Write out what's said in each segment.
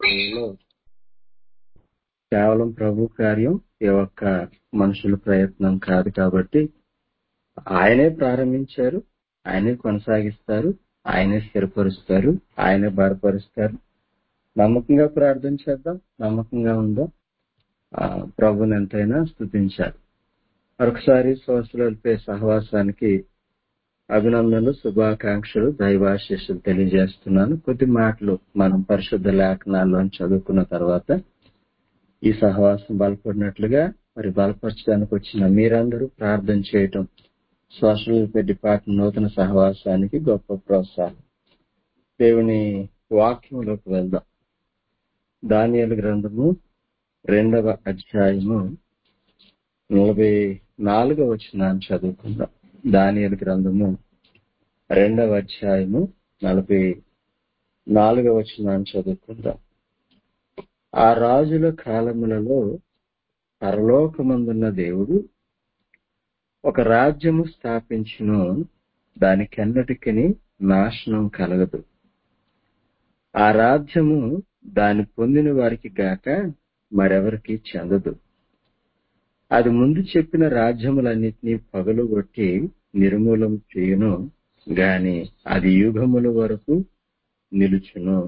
కార్యంలో కేవలం ప్రభు కార్యం ఏ ఒక్క మనుషుల ప్రయత్నం కాదు కాబట్టి ఆయనే ప్రారంభించారు ఆయనే కొనసాగిస్తారు ఆయనే స్థిరపరుస్తారు ఆయనే బలపరుస్తారు నమ్మకంగా ప్రార్థన చేద్దాం నమ్మకంగా ఉందాం ఆ, ప్రభుని ఎంతైనా స్థుతించాలి మరొకసారి శ్వాసలపై సహవాసానికి అభినందనలు శుభాకాంక్షలు దైవాశీస్సులు తెలియజేస్తున్నాను కొద్ది మాటలు మనం పరిశుద్ధ లేఖనాల్లో చదువుకున్న తర్వాత ఈ సహవాసం బలపడినట్లుగా మరి బలపరచడానికి వచ్చిన మీరందరూ ప్రార్థన చేయటం సోషల్ వెల్ఫేర్ డిపార్ట్మెంట్ నూతన సహవాసానికి గొప్ప ప్రోత్సాహం దేవుని వాక్యంలోకి వెళ్దాం దానియలు గ్రంథము రెండవ అధ్యాయము నలభై నాలుగవ వచనాన్ని చదువుకుందాం దానియలు గ్రంథము రెండవ అధ్యాయము నలభై నాలుగవ వచనాన్ని చదువుకుందాం ఆ రాజుల కాలములలో పరలోకమందున్న దేవుడు ఒక రాజ్యము స్థాపించును దానికెన్నటికి నాశనం కలగదు ఆ రాజ్యము దాని పొందిన వారికి గాక మరెవరికి చెందదు అది ముందు చెప్పిన రాజ్యములన్నిటినీ పగలుగొట్టి నిర్మూలం చేయును గాని అది యుగముల వరకు నిలుచును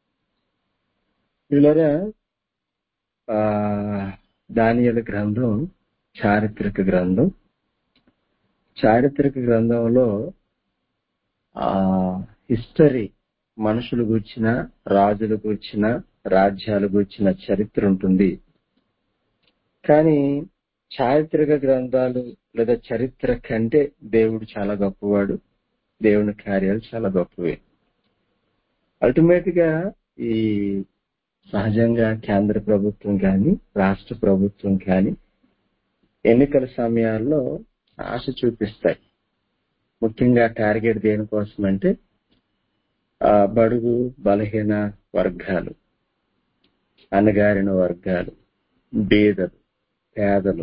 వీళ్ళరా ఆ దానియల గ్రంథం చారిత్రక గ్రంథం చారిత్రక గ్రంథంలో ఆ హిస్టరీ మనుషులు గూర్చిన రాజులు గూర్చిన రాజ్యాలు గూర్చిన చరిత్ర ఉంటుంది కానీ చారిత్రక గ్రంథాలు లేదా చరిత్ర కంటే దేవుడు చాలా గొప్పవాడు దేవుని కార్యాలు చాలా గొప్పవే అల్టిమేట్ గా ఈ సహజంగా కేంద్ర ప్రభుత్వం కానీ రాష్ట్ర ప్రభుత్వం కానీ ఎన్నికల సమయాల్లో ఆశ చూపిస్తాయి ముఖ్యంగా టార్గెట్ దేనికోసం అంటే ఆ బడుగు బలహీన వర్గాలు అణగారిన వర్గాలు బీదలు పేదలు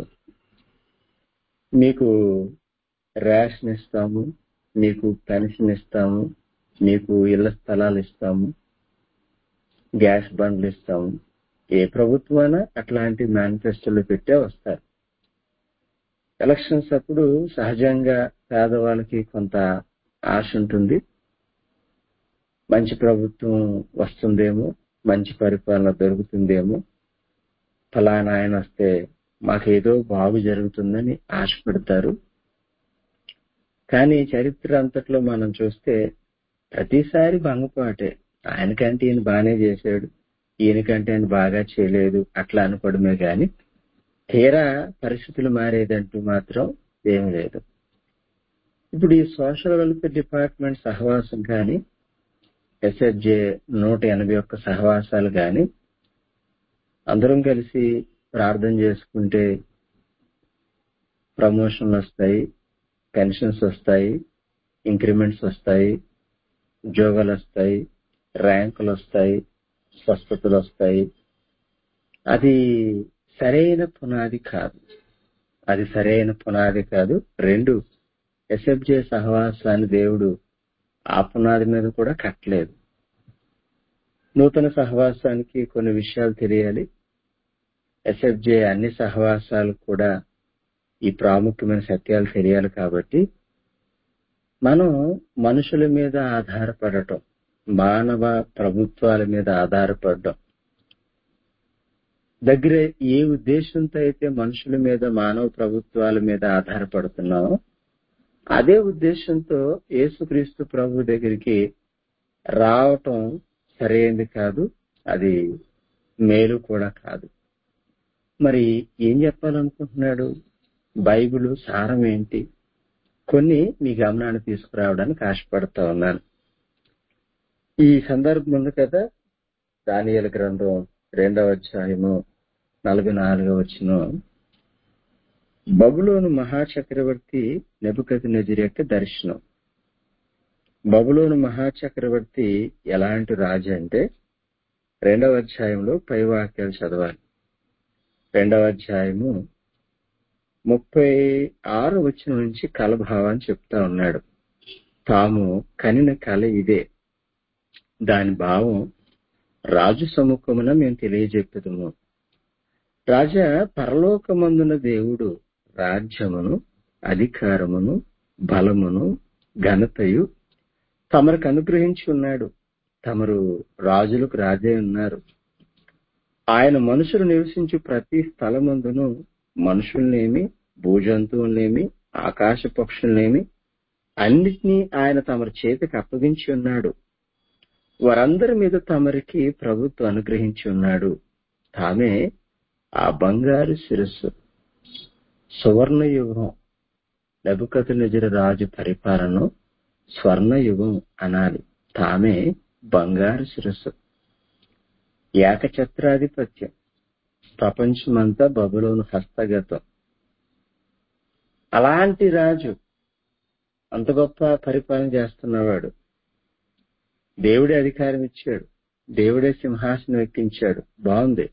మీకు రేషన్ ఇస్తాము మీకు పెన్షన్ ఇస్తాము మీకు ఇళ్ల స్థలాలు ఇస్తాము గ్యాస్ బండ్లు ఇస్తాము ఏ ప్రభుత్వాన అట్లాంటి మేనిఫెస్టోలు పెట్టే వస్తారు ఎలక్షన్స్ అప్పుడు సహజంగా పేదవాళ్ళకి కొంత ఆశ ఉంటుంది మంచి ప్రభుత్వం వస్తుందేమో మంచి పరిపాలన దొరుకుతుందేమో ఫలానా ఆయన వస్తే మాకేదో బాగు జరుగుతుందని ఆశపడతారు కానీ చరిత్ర అంతట్లో మనం చూస్తే ప్రతిసారి భంగపాటే ఆయనకంటే ఈయన బాగానే చేశాడు ఈయనకంటే ఆయన బాగా చేయలేదు అట్లా అనుకోవడమే గాని తీరా పరిస్థితులు మారేదంటూ మాత్రం ఏమీ లేదు ఇప్పుడు ఈ సోషల్ వెల్ఫేర్ డిపార్ట్మెంట్ సహవాసం కానీ ఎస్ఎఫ్జే నూట ఎనభై ఒక్క సహవాసాలు కానీ అందరం కలిసి ప్రార్థన చేసుకుంటే ప్రమోషన్లు వస్తాయి పెన్షన్స్ వస్తాయి ఇంక్రిమెంట్స్ వస్తాయి ఉద్యోగాలు వస్తాయి ర్యాంకులు వస్తాయి స్వస్థతలు వస్తాయి అది సరైన పునాది కాదు అది సరైన పునాది కాదు రెండు ఎస్ఎఫ్జే సహవాసాన్ని దేవుడు ఆ పునాది మీద కూడా కట్టలేదు నూతన సహవాసానికి కొన్ని విషయాలు తెలియాలి ఎస్ఎఫ్జే అన్ని సహవాసాలు కూడా ఈ ప్రాముఖ్యమైన సత్యాలు తెలియాలి కాబట్టి మనం మనుషుల మీద ఆధారపడటం మానవ ప్రభుత్వాల మీద ఆధారపడటం దగ్గర ఏ ఉద్దేశంతో అయితే మనుషుల మీద మానవ ప్రభుత్వాల మీద ఆధారపడుతున్నామో అదే ఉద్దేశంతో యేసుక్రీస్తు ప్రభు దగ్గరికి రావటం సరైనది కాదు అది మేలు కూడా కాదు మరి ఏం చెప్పాలనుకుంటున్నాడు బైబిల్ సారం ఏంటి కొన్ని మీ గమనాన్ని తీసుకురావడానికి ఆశపడతా ఉన్నాను ఈ సందర్భం ఉంది కదా దానియల గ్రంథం రెండవ అధ్యాయము నలభై నాలుగవ వచ్చిన బబులోను మహాచక్రవర్తి నెబుకతి నజర్ యొక్క దర్శనం బబులోను మహాచక్రవర్తి ఎలాంటి రాజు అంటే రెండవ అధ్యాయంలో పై వాక్యాలు చదవాలి రెండవ అధ్యాయము ముప్పై ఆరు వచ్చిన నుంచి కలభావాన్ని చెప్తా ఉన్నాడు తాము కనిన కల ఇదే దాని భావం రాజు సముఖమున మేము తెలియజెప్పుదుము రాజా పరలోకమందున దేవుడు రాజ్యమును అధికారమును బలమును ఘనతయు తమరికి అనుగ్రహించి ఉన్నాడు తమరు రాజులకు రాజే ఉన్నారు ఆయన మనుషులు నివసించు ప్రతి స్థలమందును మనుషుల్నేమి భూజంతువులనేమి ఆకాశ పక్షులనేమి అన్నిటినీ ఆయన తమరి చేతికి అప్పగించి ఉన్నాడు వారందరి మీద తమరికి ప్రభుత్వం అనుగ్రహించి ఉన్నాడు తామే ఆ బంగారు శిరస్సు సువర్ణ యుగం లబుకతు నిజర రాజు పరిపాలన స్వర్ణ యుగం అనాలి తామే బంగారు శిరస్సు ఏకఛత్రాధిపత్యం ప్రపంచమంతా బబులోను హస్తగతం అలాంటి రాజు అంత గొప్ప పరిపాలన చేస్తున్నవాడు దేవుడే అధికారం ఇచ్చాడు దేవుడే సింహాసనం ఎక్కించాడు బాగుంది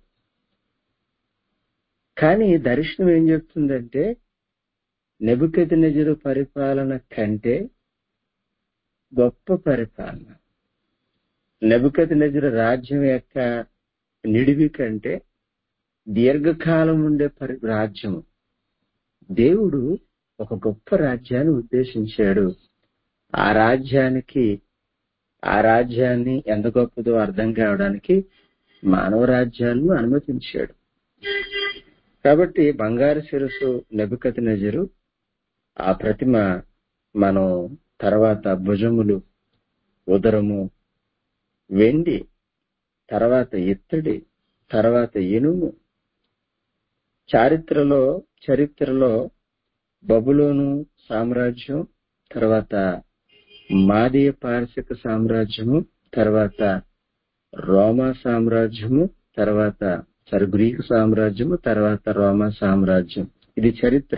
కానీ దర్శనం ఏం చెప్తుందంటే నెబుకతి నజరు పరిపాలన కంటే గొప్ప పరిపాలన నెబుకతి నజరు రాజ్యం యొక్క నిడివి కంటే దీర్ఘకాలం ఉండే పరి రాజ్యము దేవుడు ఒక గొప్ప రాజ్యాన్ని ఉద్దేశించాడు ఆ రాజ్యానికి ఆ రాజ్యాన్ని ఎంత గొప్పదో అర్థం కావడానికి మానవ రాజ్యాలను అనుమతించాడు కాబట్టి బంగారు శిరస్సు నెబుకతి నజరు ఆ ప్రతిమ మనం తర్వాత భుజములు ఉదరము వెండి తర్వాత ఇత్తడి తర్వాత ఇనుము చారిత్రలో చరిత్రలో బబులోను సామ్రాజ్యం తర్వాత మాదీయ పారసిక సామ్రాజ్యము తర్వాత రోమా సామ్రాజ్యము తర్వాత సరి గ్రీకు సామ్రాజ్యము తర్వాత రోమా సామ్రాజ్యం ఇది చరిత్ర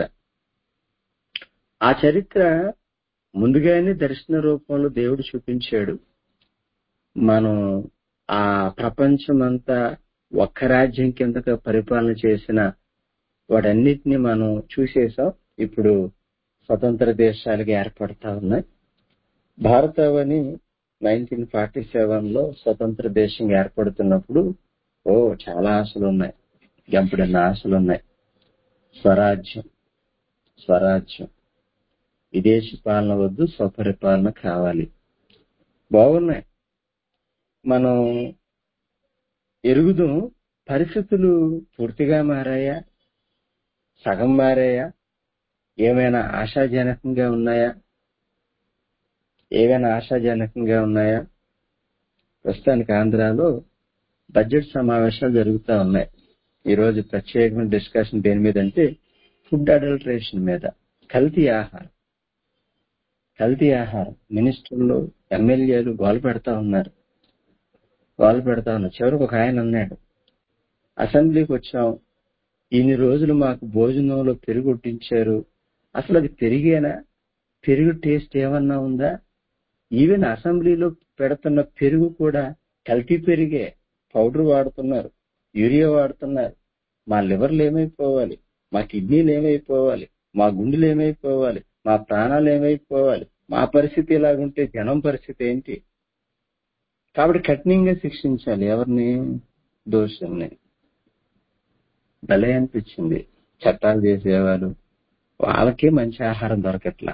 ఆ చరిత్ర ముందుగానే దర్శన రూపంలో దేవుడు చూపించాడు మనం ఆ ప్రపంచం అంతా ఒక్క రాజ్యం కిందగా పరిపాలన చేసిన వాటన్నిటిని మనం చూసేసాం ఇప్పుడు స్వతంత్ర దేశాలుగా ఏర్పడతా ఉన్నాయి భారతవని నైన్టీన్ ఫార్టీ సెవెన్ లో స్వతంత్ర దేశం ఏర్పడుతున్నప్పుడు ఓ చాలా ఆశలు ఉన్నాయి గంపుడన్న ఆశలు ఉన్నాయి స్వరాజ్యం స్వరాజ్యం విదేశీ పాలన వద్దు స్వపరిపాలన కావాలి బాగున్నాయి మనం ఎరుగుదాం పరిస్థితులు పూర్తిగా మారాయా సగం మారాయా ఏమైనా ఆశాజనకంగా ఉన్నాయా ఏవైనా ఆశాజనకంగా ఉన్నాయా ప్రస్తుతానికి ఆంధ్రాలో బడ్జెట్ సమావేశాలు జరుగుతూ ఉన్నాయి ఈ రోజు ప్రత్యేకమైన డిస్కషన్ దేని మీద అంటే ఫుడ్ అడల్ట్రేషన్ మీద కల్తీ ఆహారం కల్తీ ఆహారం మినిస్టర్లు ఎమ్మెల్యేలు గోలు పెడతా ఉన్నారు గోలు పెడతా ఉన్నారు చివరికి ఒక ఆయన అన్నాడు అసెంబ్లీకి వచ్చాం ఇన్ని రోజులు మాకు భోజనంలో పెరుగు వడ్డించారు అసలు అది పెరిగేనా పెరుగు టేస్ట్ ఏమన్నా ఉందా ఈవెన్ అసెంబ్లీలో పెడుతున్న పెరుగు కూడా కల్తీ పెరిగే పౌడర్ వాడుతున్నారు యూరియా వాడుతున్నారు మా లివర్లు ఏమైపోవాలి మా కిడ్నీలు ఏమైపోవాలి మా గుండెలు ఏమైపోవాలి మా ప్రాణాలు ఏమైపోవాలి మా పరిస్థితి ఎలాగుంటే జనం పరిస్థితి ఏంటి కాబట్టి కఠినంగా శిక్షించాలి ఎవరిని దోషుల్ని భలే అనిపించింది చట్టాలు చేసేవాళ్ళు వాళ్ళకే మంచి ఆహారం దొరకట్లా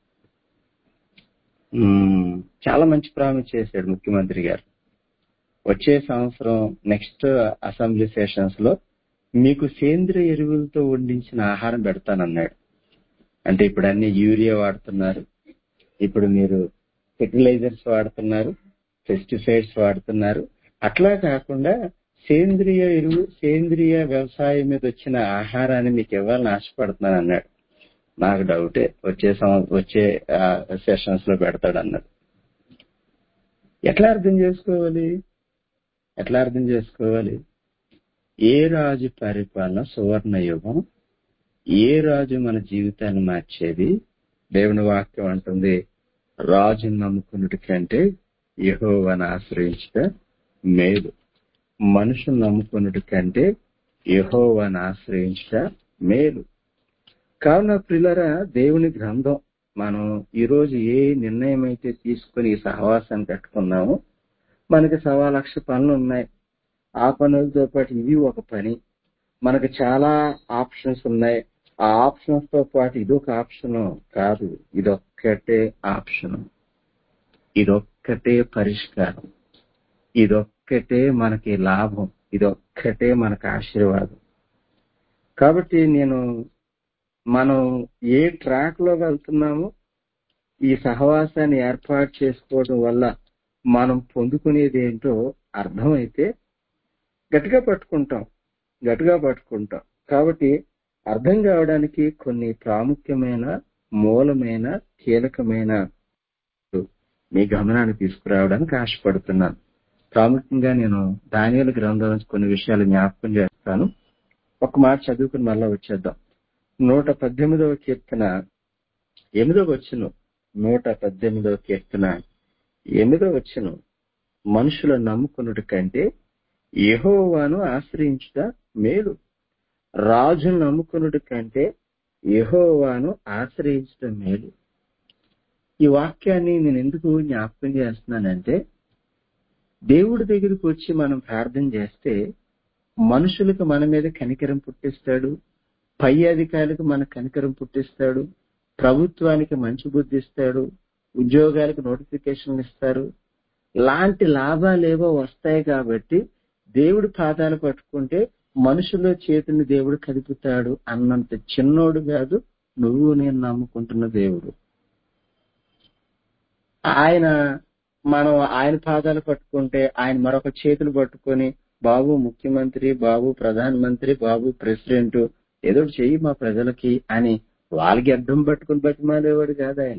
మ్మ్. చాలా మంచి ప్రామిస్ చేశాడు ముఖ్యమంత్రి గారు వచ్చే సంవత్సరం నెక్స్ట్ అసెంబ్లీ సెషన్స్ లో మీకు సేంద్రియ ఎరువులతో వండించిన ఆహారం పెడతానన్నాడు అంటే ఇప్పుడు అన్ని యూరియా వాడుతున్నారు ఇప్పుడు మీరు ఫెర్టిలైజర్స్ వాడుతున్నారు పెస్టిసైడ్స్ వాడుతున్నారు అట్లా కాకుండా సేంద్రియ ఎరువు సేంద్రియ వ్యవసాయం మీద వచ్చిన ఆహారాన్ని మీకు ఇవ్వాలని ఆశపడుతున్నాను అన్నాడు నాకు డౌటే వచ్చే సంవ- వచ్చే సెషన్స్ లో పెడతాడు అన్నాడు ఎట్లా అర్థం చేసుకోవాలి ఎట్లా అర్థం చేసుకోవాలి ఏ రాజు పరిపాలన సువర్ణ యుగం ఏ రాజు మన జీవితాన్ని మార్చేది దేవుని వాక్యం అంటుంది రాజుని నమ్ముకున్నటి కంటే యెహోవాను ఆశ్రయించట మేలు మనుషుని నమ్ముకున్నటి కంటే యెహోవాను ఆశ్రయించట మేలు కావున ప్రిలరా దేవుని గ్రంథం మనం ఈ రోజు ఏ నిర్ణయం అయితే తీసుకుని ఈ సహవాసాన్ని పెట్టుకున్నామో మనకి సవా లక్ష పనులు ఉన్నాయి ఆ పనులతో పాటు ఇవి ఒక పని మనకు చాలా ఆప్షన్స్ ఉన్నాయి ఆ ఆప్షన్స్ తో పాటు ఇదొక ఆప్షన్ కాదు ఇదొక్కటే ఆప్షన్ ఇదొక్కటే పరిష్కారం ఇదొక్కటే మనకి లాభం ఇదొక్కటే మనకు ఆశీర్వాదం కాబట్టి నేను మనం ఏ ట్రాక్ లో వెళ్తున్నామో ఈ సహవాసాన్ని ఏర్పాటు చేసుకోవడం వల్ల మనం పొందుకునేది ఏంటో అర్థమైతే గట్టిగా పట్టుకుంటాం గట్టిగా పట్టుకుంటాం కాబట్టి అర్థం కావడానికి కొన్ని ప్రాముఖ్యమైన మూలమైన కీలకమైన మీ గమనానికి తీసుకురావడానికి ఆశపడుతున్నాను ప్రాముఖ్యంగా నేను దానియాల గ్రంథం నుంచి కొన్ని విషయాలు జ్ఞాపకం చేస్తాను ఒక మాట చదువుకుని మళ్ళా వచ్చేద్దాం నూట పద్దెనిమిదవ కీర్తన ఎనిమిదవ వచ్చును నూట పద్దెనిమిదవ కీర్తన ఎనిమిదవ వచ్చును మనుషుల నమ్ముకున్నటి కంటే యెహోవాను ఆశ్రయించుట మేలు రాజును నమ్ముకున్నటి కంటే యెహోవాను ఆశ్రయించడం మేలు ఈ వాక్యాన్ని నేను ఎందుకు జ్ఞాపకం చేస్తున్నానంటే దేవుడి దగ్గరికి వచ్చి మనం ప్రార్థన చేస్తే మనుషులకు మన మీద కనికరం పుట్టిస్తాడు పై అధికారులకు మన కనికరం పుట్టిస్తాడు ప్రభుత్వానికి మంచి బుద్ధి ఇస్తాడు ఉద్యోగాలకు నోటిఫికేషన్ ఇస్తారు లాంటి లాభాలేవో వస్తాయి కాబట్టి దేవుడి పాదాలు పట్టుకుంటే మనుషుల చేతిని దేవుడు కదుపుతాడు అన్నంత చిన్నోడు కాదు నువ్వు నేను నమ్ముకుంటున్న దేవుడు ఆయన మనం ఆయన పాదాలు పట్టుకుంటే ఆయన మరొక చేతులు పట్టుకొని బాబు ముఖ్యమంత్రి బాబు ప్రధానమంత్రి బాబు ప్రెసిడెంట్ ఏదో ఒకటి చెయ్యి మా ప్రజలకి అని వాళ్ళకి అడ్డం పట్టుకుని బతిమాలేవాడు కాదు ఆయన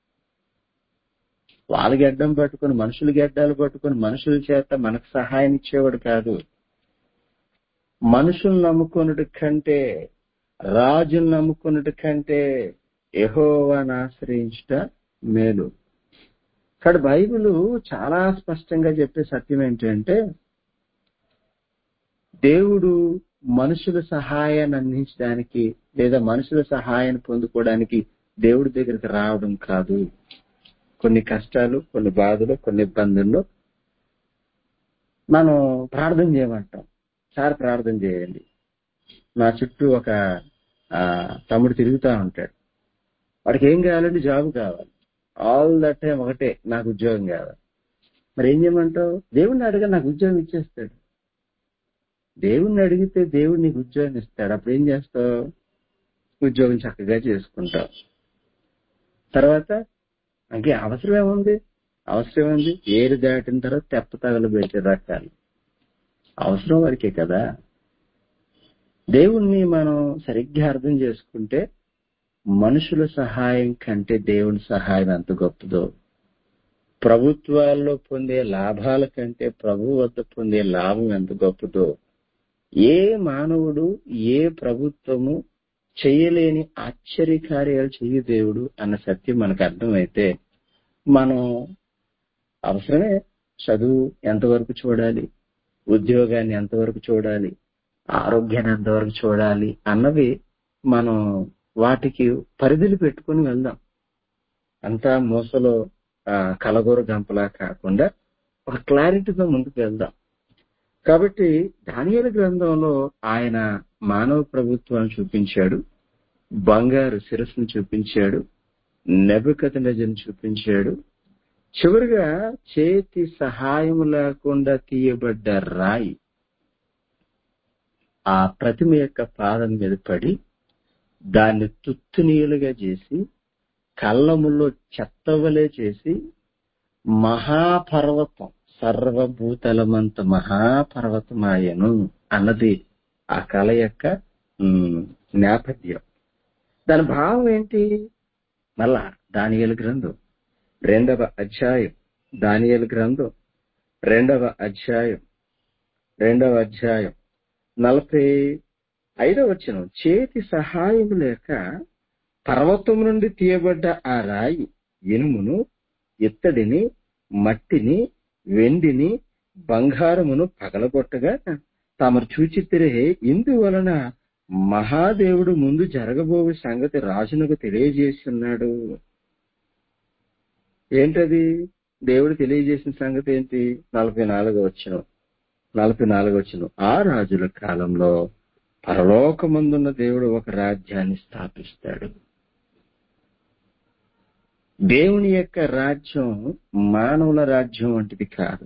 వాళ్ళకి అడ్డం పట్టుకుని మనుషులకి అడ్డాలు పట్టుకుని మనుషుల చేత మనకు సహాయం ఇచ్చేవాడు కాదు మనుషులు నమ్ముకున్నటి కంటే రాజును నమ్ముకున్నటి కంటే యెహోవాను ఆశ్రయించుట మేలు ఇక్కడ బైబిల్ చాలా స్పష్టంగా చెప్పే సత్యం ఏంటంటే దేవుడు మనుషుల సహాయాన్ని అందించడానికి లేదా మనుషుల సహాయాన్ని పొందుకోవడానికి దేవుడి దగ్గరికి రావడం కాదు కొన్ని కష్టాలు కొన్ని బాధలు కొన్ని ఇబ్బందుల్లో మనం ప్రార్థన చేయమంటాం సార్ ప్రార్థన చేయండి నా చుట్టూ ఒక ఆ, తమ్ముడు తిరుగుతా ఉంటాడు వాడికి ఏం కావాలంటే జాబ్ కావాలి ఆల్ దట్ టైం ఒకటే నాకు ఉద్యోగం కావాలి మరి ఏం చేయమంటావు దేవుణ్ణి అడగ నాకు ఉద్యోగం ఇచ్చేస్తాడు దేవుణ్ణి అడిగితే దేవుడు నీకు ఉద్యోగం ఇస్తాడు అప్పుడు ఏం చేస్తావు ఉద్యోగం చక్కగా చేసుకుంటావు తర్వాత ఇంకే అవసరం ఏముంది అవసరం ఏముంది ఏరు దాటిన తర్వాత తెప్ప తగలబెట్టే రకాలు అవసరం వరకే కదా దేవుణ్ణి మనం సరిగ్గా అర్థం చేసుకుంటే మనుషుల సహాయం కంటే దేవుని సహాయం ఎంత గొప్పదో ప్రభుత్వాల్లో పొందే లాభాల కంటే ప్రభు వద్ద పొందే లాభం ఎంత గొప్పదో ఏ మానవుడు ఏ ప్రభుత్వము చేయలేని ఆశ్చర్యకార్యాలు చెయ్యి దేవుడు అన్న సత్యం మనకు అర్థమైతే మనం అవసరమే చదువు ఎంతవరకు చూడాలి ఉద్యోగాన్ని ఎంతవరకు చూడాలి ఆరోగ్యాన్ని ఎంతవరకు చూడాలి అన్నవి మనం వాటికి పరిధులు పెట్టుకుని వెళ్దాం అంతా మోసలో ఆ, కలగూర గంపలా కాకుండా ఒక క్లారిటీతో ముందుకు వెళ్దాం కాబట్టి దానియేలు గ్రంథంలో ఆయన మానవ ప్రభుత్వాన్ని చూపించాడు బంగారు శిరస్సును చూపించాడు నెబదనెజర్ని చూపించాడు చివరిగా చేతి సహాయం లేకుండా తీయబడ్డ రాయి ఆ ప్రతిమ యొక్క పాదం మీద పడి దాన్ని తుత్తునీయులుగా చేసి కళ్ళములో చెత్తవలే చేసి మహాపర్వతం సర్వభూతలమంత మహాపర్వతమాయను అన్నది ఆ కళ యొక్క ఉమ్, నేపథ్యం దాని భావం ఏంటి మళ్ళా దానియలు గ్రంథం రెండవ అధ్యాయం దానియలు గ్రంథం రెండవ అధ్యాయం రెండవ అధ్యాయం నలభై ఐదవ వచనం చేతి సహాయం లేక పర్వతం నుండి తీయబడ్డ ఆ రాయి ఇనుమును ఇత్తడిని మట్టిని వెండిని బంగారమును పగలగొట్టగా తమరు చూచితిరే ఇందువలన మహాదేవుడు ముందు జరగబోయే సంగతి రాజునకు తెలియజేస్తున్నాడు ఏంటది దేవుడు తెలియజేసిన సంగతి ఏంటి నలభై నాలుగో వచ్చిన నలభై నాలుగు వచ్చిన ఆ రాజుల కాలంలో పరలోకమందున్న దేవుడు ఒక రాజ్యాన్ని స్థాపిస్తాడు దేవుని యొక్క రాజ్యం మానవుల రాజ్యం వంటిది కాదు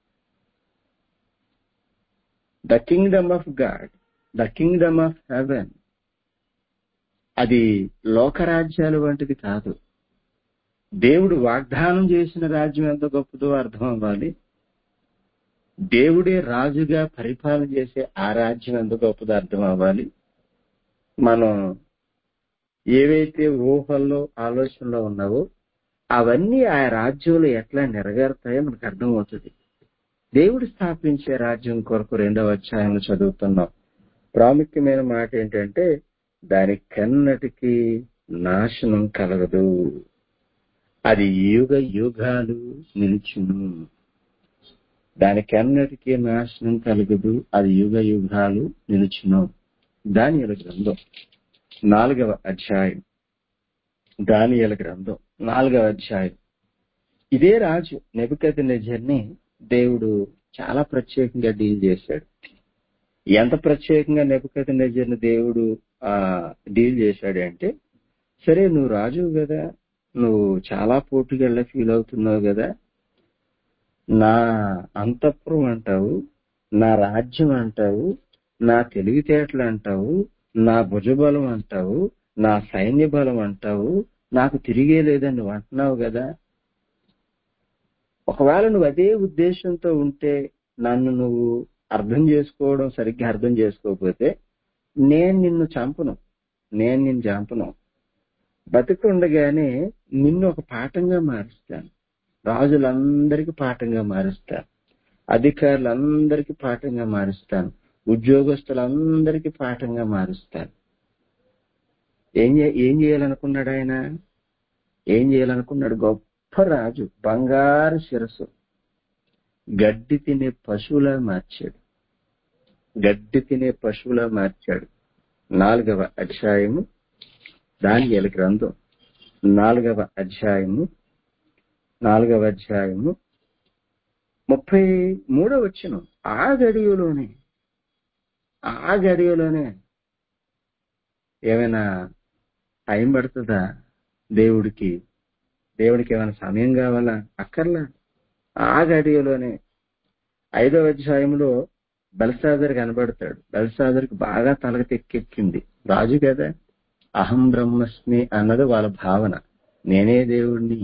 the kingdom of God the kingdom of heaven అది లోకరాజ్యాలు వంటిది కాదు దేవుడు వాగ్దానం చేసిన రాజ్యం ఎంత గొప్పదో అర్థం అవ్వాలి దేవుడే రాజుగా పరిపాలన చేసే ఆ రాజ్యం ఎంత గొప్పదో అర్థం అవ్వాలి మనం ఏవైతే ఊహల్లో ఆలోచనలో ఉన్నావో అవన్నీ ఆ రాజ్యంలో ఎట్లా నెరవేరుతాయో మనకు అర్థమవుతుంది దేవుడు స్థాపించే రాజ్యం కొరకు రెండవ అధ్యాయంలో చదువుతున్నాం ప్రాముఖ్యమైన మాట ఏంటంటే దాని కన్నటికి నాశనం కలగదు అది యుగ యుగాలు నిలుచును దానికన్నటికీ నాశనం కలగదు అది యుగ యుగాలు నిలుచును దానియల గ్రంథం నాలుగవ అధ్యాయం దానియల గ్రంథం నాలుగవ అధ్యాయం ఇదే రాజు నెబుకతి నెజర్ని దేవుడు చాలా ప్రత్యేకంగా డీల్ చేశాడు ఎంత ప్రత్యేకంగా నెబుకతి నెజర్ని దేవుడు ఆ డీల్ చేశాడు అంటే సరే నువ్వు రాజు కదా నువ్వు చాలా పోటీగళ్ళ ఫీల్ అవుతున్నావు కదా నా అంతఃపురం అంటావు నా రాజ్యం అంటావు నా తెలివితేటలు అంటావు నా భుజబలం అంటావు నా సైన్య బలం అంటావు నాకు తిరిగే లేదని నువ్వు అంటున్నావు కదా ఒకవేళ నువ్వు అదే ఉద్దేశంతో ఉంటే నన్ను నువ్వు అర్థం చేసుకోవడం సరిగ్గా అర్థం చేసుకోకపోతే నేను నిన్ను చంపను నేను నిన్ను చంపను బతికుండగానే నిన్ను ఒక పాఠంగా మారుస్తాను రాజులందరికీ పాఠంగా మారుస్తాను అధికారులందరికీ పాఠంగా మారుస్తాను ఉద్యోగస్తులందరికీ పాఠంగా మారుస్తాను ఏం చే- ఏం చేయాలనుకున్నాడు ఆయన ఏం చేయాలనుకున్నాడు గొప్ప రాజు బంగారు శిరస్సు గడ్డి తినే పశువులా మార్చాడు గడ్డి తినే పశువులా మార్చాడు నాలుగవ అధ్యాయము దానియేలు గ్రంథం నాలుగవ అధ్యాయము నాలుగవ అధ్యాయము ముప్పై మూడవ వచ్చిన ఆ గడియలోనే ఆ గడియలోనే ఏమైనా టైం పడుతుందా దేవుడికి దేవుడికి ఏమైనా సమయం కావాలా అక్కర్లా ఆ గడియలోనే ఐదవ అధ్యాయంలో బెల్సాదర్ కనబడతాడు బెల్సాదర్కి బాగా తలకి తెక్కెక్కింది రాజు కదా అహం బ్రహ్మస్మి అన్నది వాళ్ళ భావన నేనే దేవుణ్ణి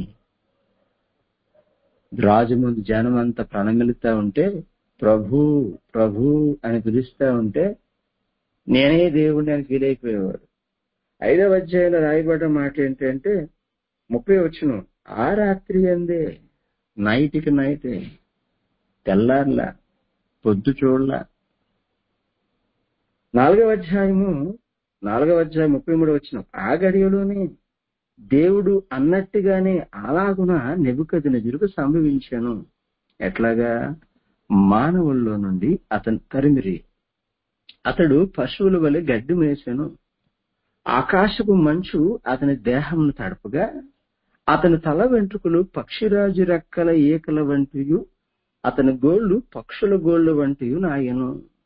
రాజు ముందు జనం అంతా ప్రణమిలుతా ఉంటే ప్రభు ప్రభు అని పిలుస్తా ఉంటే నేనే దేవుణ్ణి అని ఫీల్ అయిపోయేవాడు ఐదవ అధ్యాయంలో రాయబడ్డ మాట ఏంటంటే ముప్పై వచ్చును ఆ రాత్రి అందే నైట్కి నైటే తెల్లార్లా పొద్దు చూడలా నాలుగవ అధ్యాయము నాలుగవ అధ్యాయం ముప్పై మూడు వచ్చిన ఆ గడియలోనే దేవుడు అన్నట్టుగానే అలాగున నెబుకది నిజులకు సంభవించాను ఎట్లాగా మానవుల్లో నుండి అతను తరిమిరి అతడు పశువుల వలె గడ్డి మేసాను ఆకాశపు మంచు అతని దేహంను తడపగా అతని తల వెంట్రుకలు పక్షిరాజు రెక్కల ఏకల వంటియు అతని గోళ్లు పక్షుల గోళ్లు వంటియు నాయను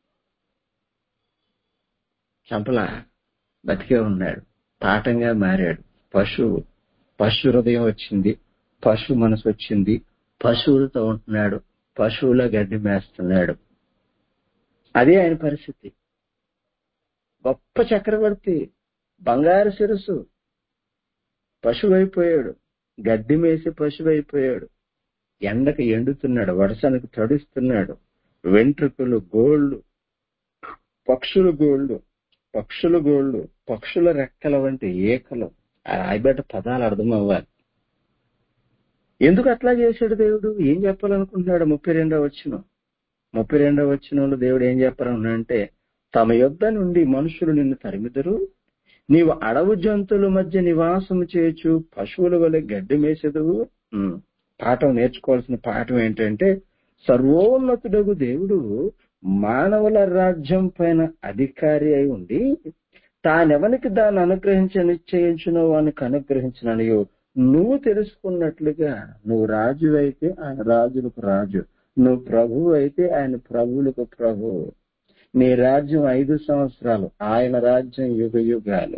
చంపలా బతికే ఉన్నాడు పాఠంగా మారాడు పశువు పశు హృదయం వచ్చింది పశు మనసు వచ్చింది పశువులతో ఉంటున్నాడు పశువుల గడ్డి మేస్తున్నాడు అదే ఆయన పరిస్థితి గొప్ప చక్రవర్తి బంగారు శిరస్సు పశువు అయిపోయాడు గడ్డి మేసి పశువు అయిపోయాడు ఎండకు ఎండుతున్నాడు వర్షానికి తడుస్తున్నాడు వెంట్రుకలు గోళ్ళు పక్షుల గోళ్ళు పక్షుల గోళ్ళు పక్షుల రెక్కల వంటి ఏకలు ఆ రాయబడ్డ పదాలు అర్థం అవ్వాలి ఎందుకు అట్లా చేశాడు దేవుడు ఏం చెప్పాలనుకుంటున్నాడు ముప్పై రెండో వచ్చిన ముప్పై రెండో వచ్చినంలో దేవుడు ఏం చెప్పాలనుకుంటే తమ యొద్ద నుండి మనుషులు నిన్ను తరిమిదరు నీవు అడవు జంతువుల మధ్య నివాసం చేయొచ్చు పశువుల వలె గడ్డి మేసెదవు ఉమ్. పాఠం నేర్చుకోవాల్సిన పాఠం ఏంటంటే సర్వోన్నతుడగు దేవుడు మానవుల రాజ్యం పైన అధికారి అయి ఉండి తానెవనికి దాన్ని అనుగ్రహించ నిశ్చయించునో వానికి అనుగ్రహించిననియో నువ్వు తెలుసుకున్నట్లుగా నువ్వు రాజు అయితే ఆయన రాజులకు రాజు నువ్వు ప్రభువు అయితే ఆయన ప్రభువులకు ప్రభువు నీ రాజ్యం ఐదు సంవత్సరాలు ఆయన రాజ్యం యుగ యుగాలు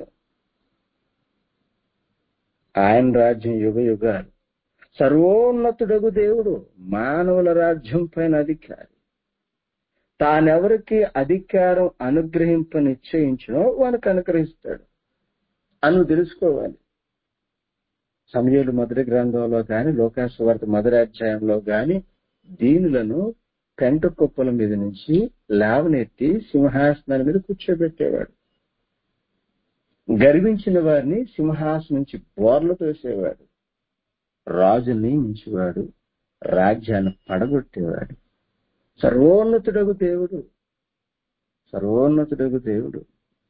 ఆయన రాజ్యం యుగ యుగాలు సర్వోన్నతుడగు దేవుడు మానవుల రాజ్యం పైన అధికారి తానెవరికి అధికారం అనుగ్రహింప నిశ్చయించినో వానికి అనుగ్రహిస్తాడు అని తెలుసుకోవాలి సమయలు మొదటి గ్రంథంలో కానీ లోకాసువార్త మొదటి అధ్యాయంలో కానీ దీనులను పెంట కుప్పల మీద నుంచి లేవనెత్తి సింహాసనాల మీద కూర్చోబెట్టేవాడు గర్వించిన వారిని సింహాసనం నుంచి బోర్లు తోసేవాడు రాజుని మించేవాడు రాజ్యాన్ని పడగొట్టేవాడు సర్వోన్నతుడగు దేవుడు సర్వోన్నతుడగు దేవుడు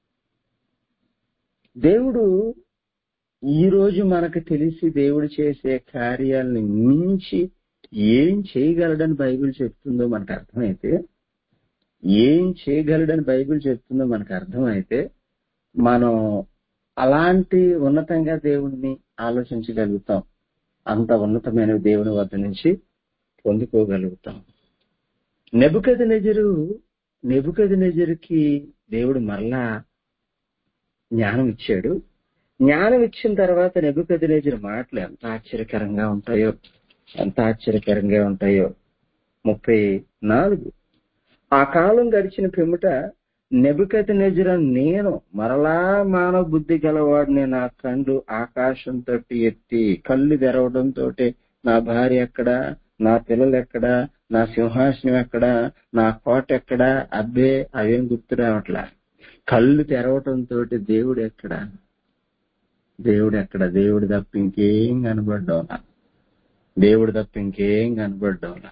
దేవుడు ఈ రోజు మనకు తెలిసి దేవుడు చేసే కార్యాలని మించి ఏం చేయగలడని బైబిల్ చెప్తుందో మనకు అర్థమైతే ఏం చేయగలడని బైబిల్ చెప్తుందో మనకు అర్థమైతే మనం అలాంటి ఉన్నతంగా దేవుణ్ణి ఆలోచించగలుగుతాం అంత ఉన్నతమైన దేవుని వద్ద నుంచి పొందుకోగలుగుతాం నెబుకది నెజరు నెబుకది నెజరుకి దేవుడు మరలా జ్ఞానం ఇచ్చాడు జ్ఞానం ఇచ్చిన తర్వాత నెబుకది నెజరు మాటలు ఎంత ఆశ్చర్యకరంగా ఉంటాయో ఎంత ఆశ్చర్యకరంగా ఉంటాయో ముప్పై నాలుగు ఆ కాలం గడిచిన పిమ్మట నెబుకతి నెజర నేను మరలా మానవ బుద్ధి గలవాడిని నా కళ్ళు ఆకాశంతో ఎత్తి కళ్ళు తెరవడంతో నా భార్య ఎక్కడా నా పిల్లలు ఎక్కడా నా సింహాసనం ఎక్కడా నా కోట ఎక్కడా అబ్బే అవేం గుర్తు రావట్లా కళ్ళు తెరవటంతో దేవుడు ఎక్కడా దేవుడు ఎక్కడ దేవుడు తప్ప ఇంకేం కనబడ్డావునా దేవుడు తప్ప ఇంకేం కనబడ్డావునా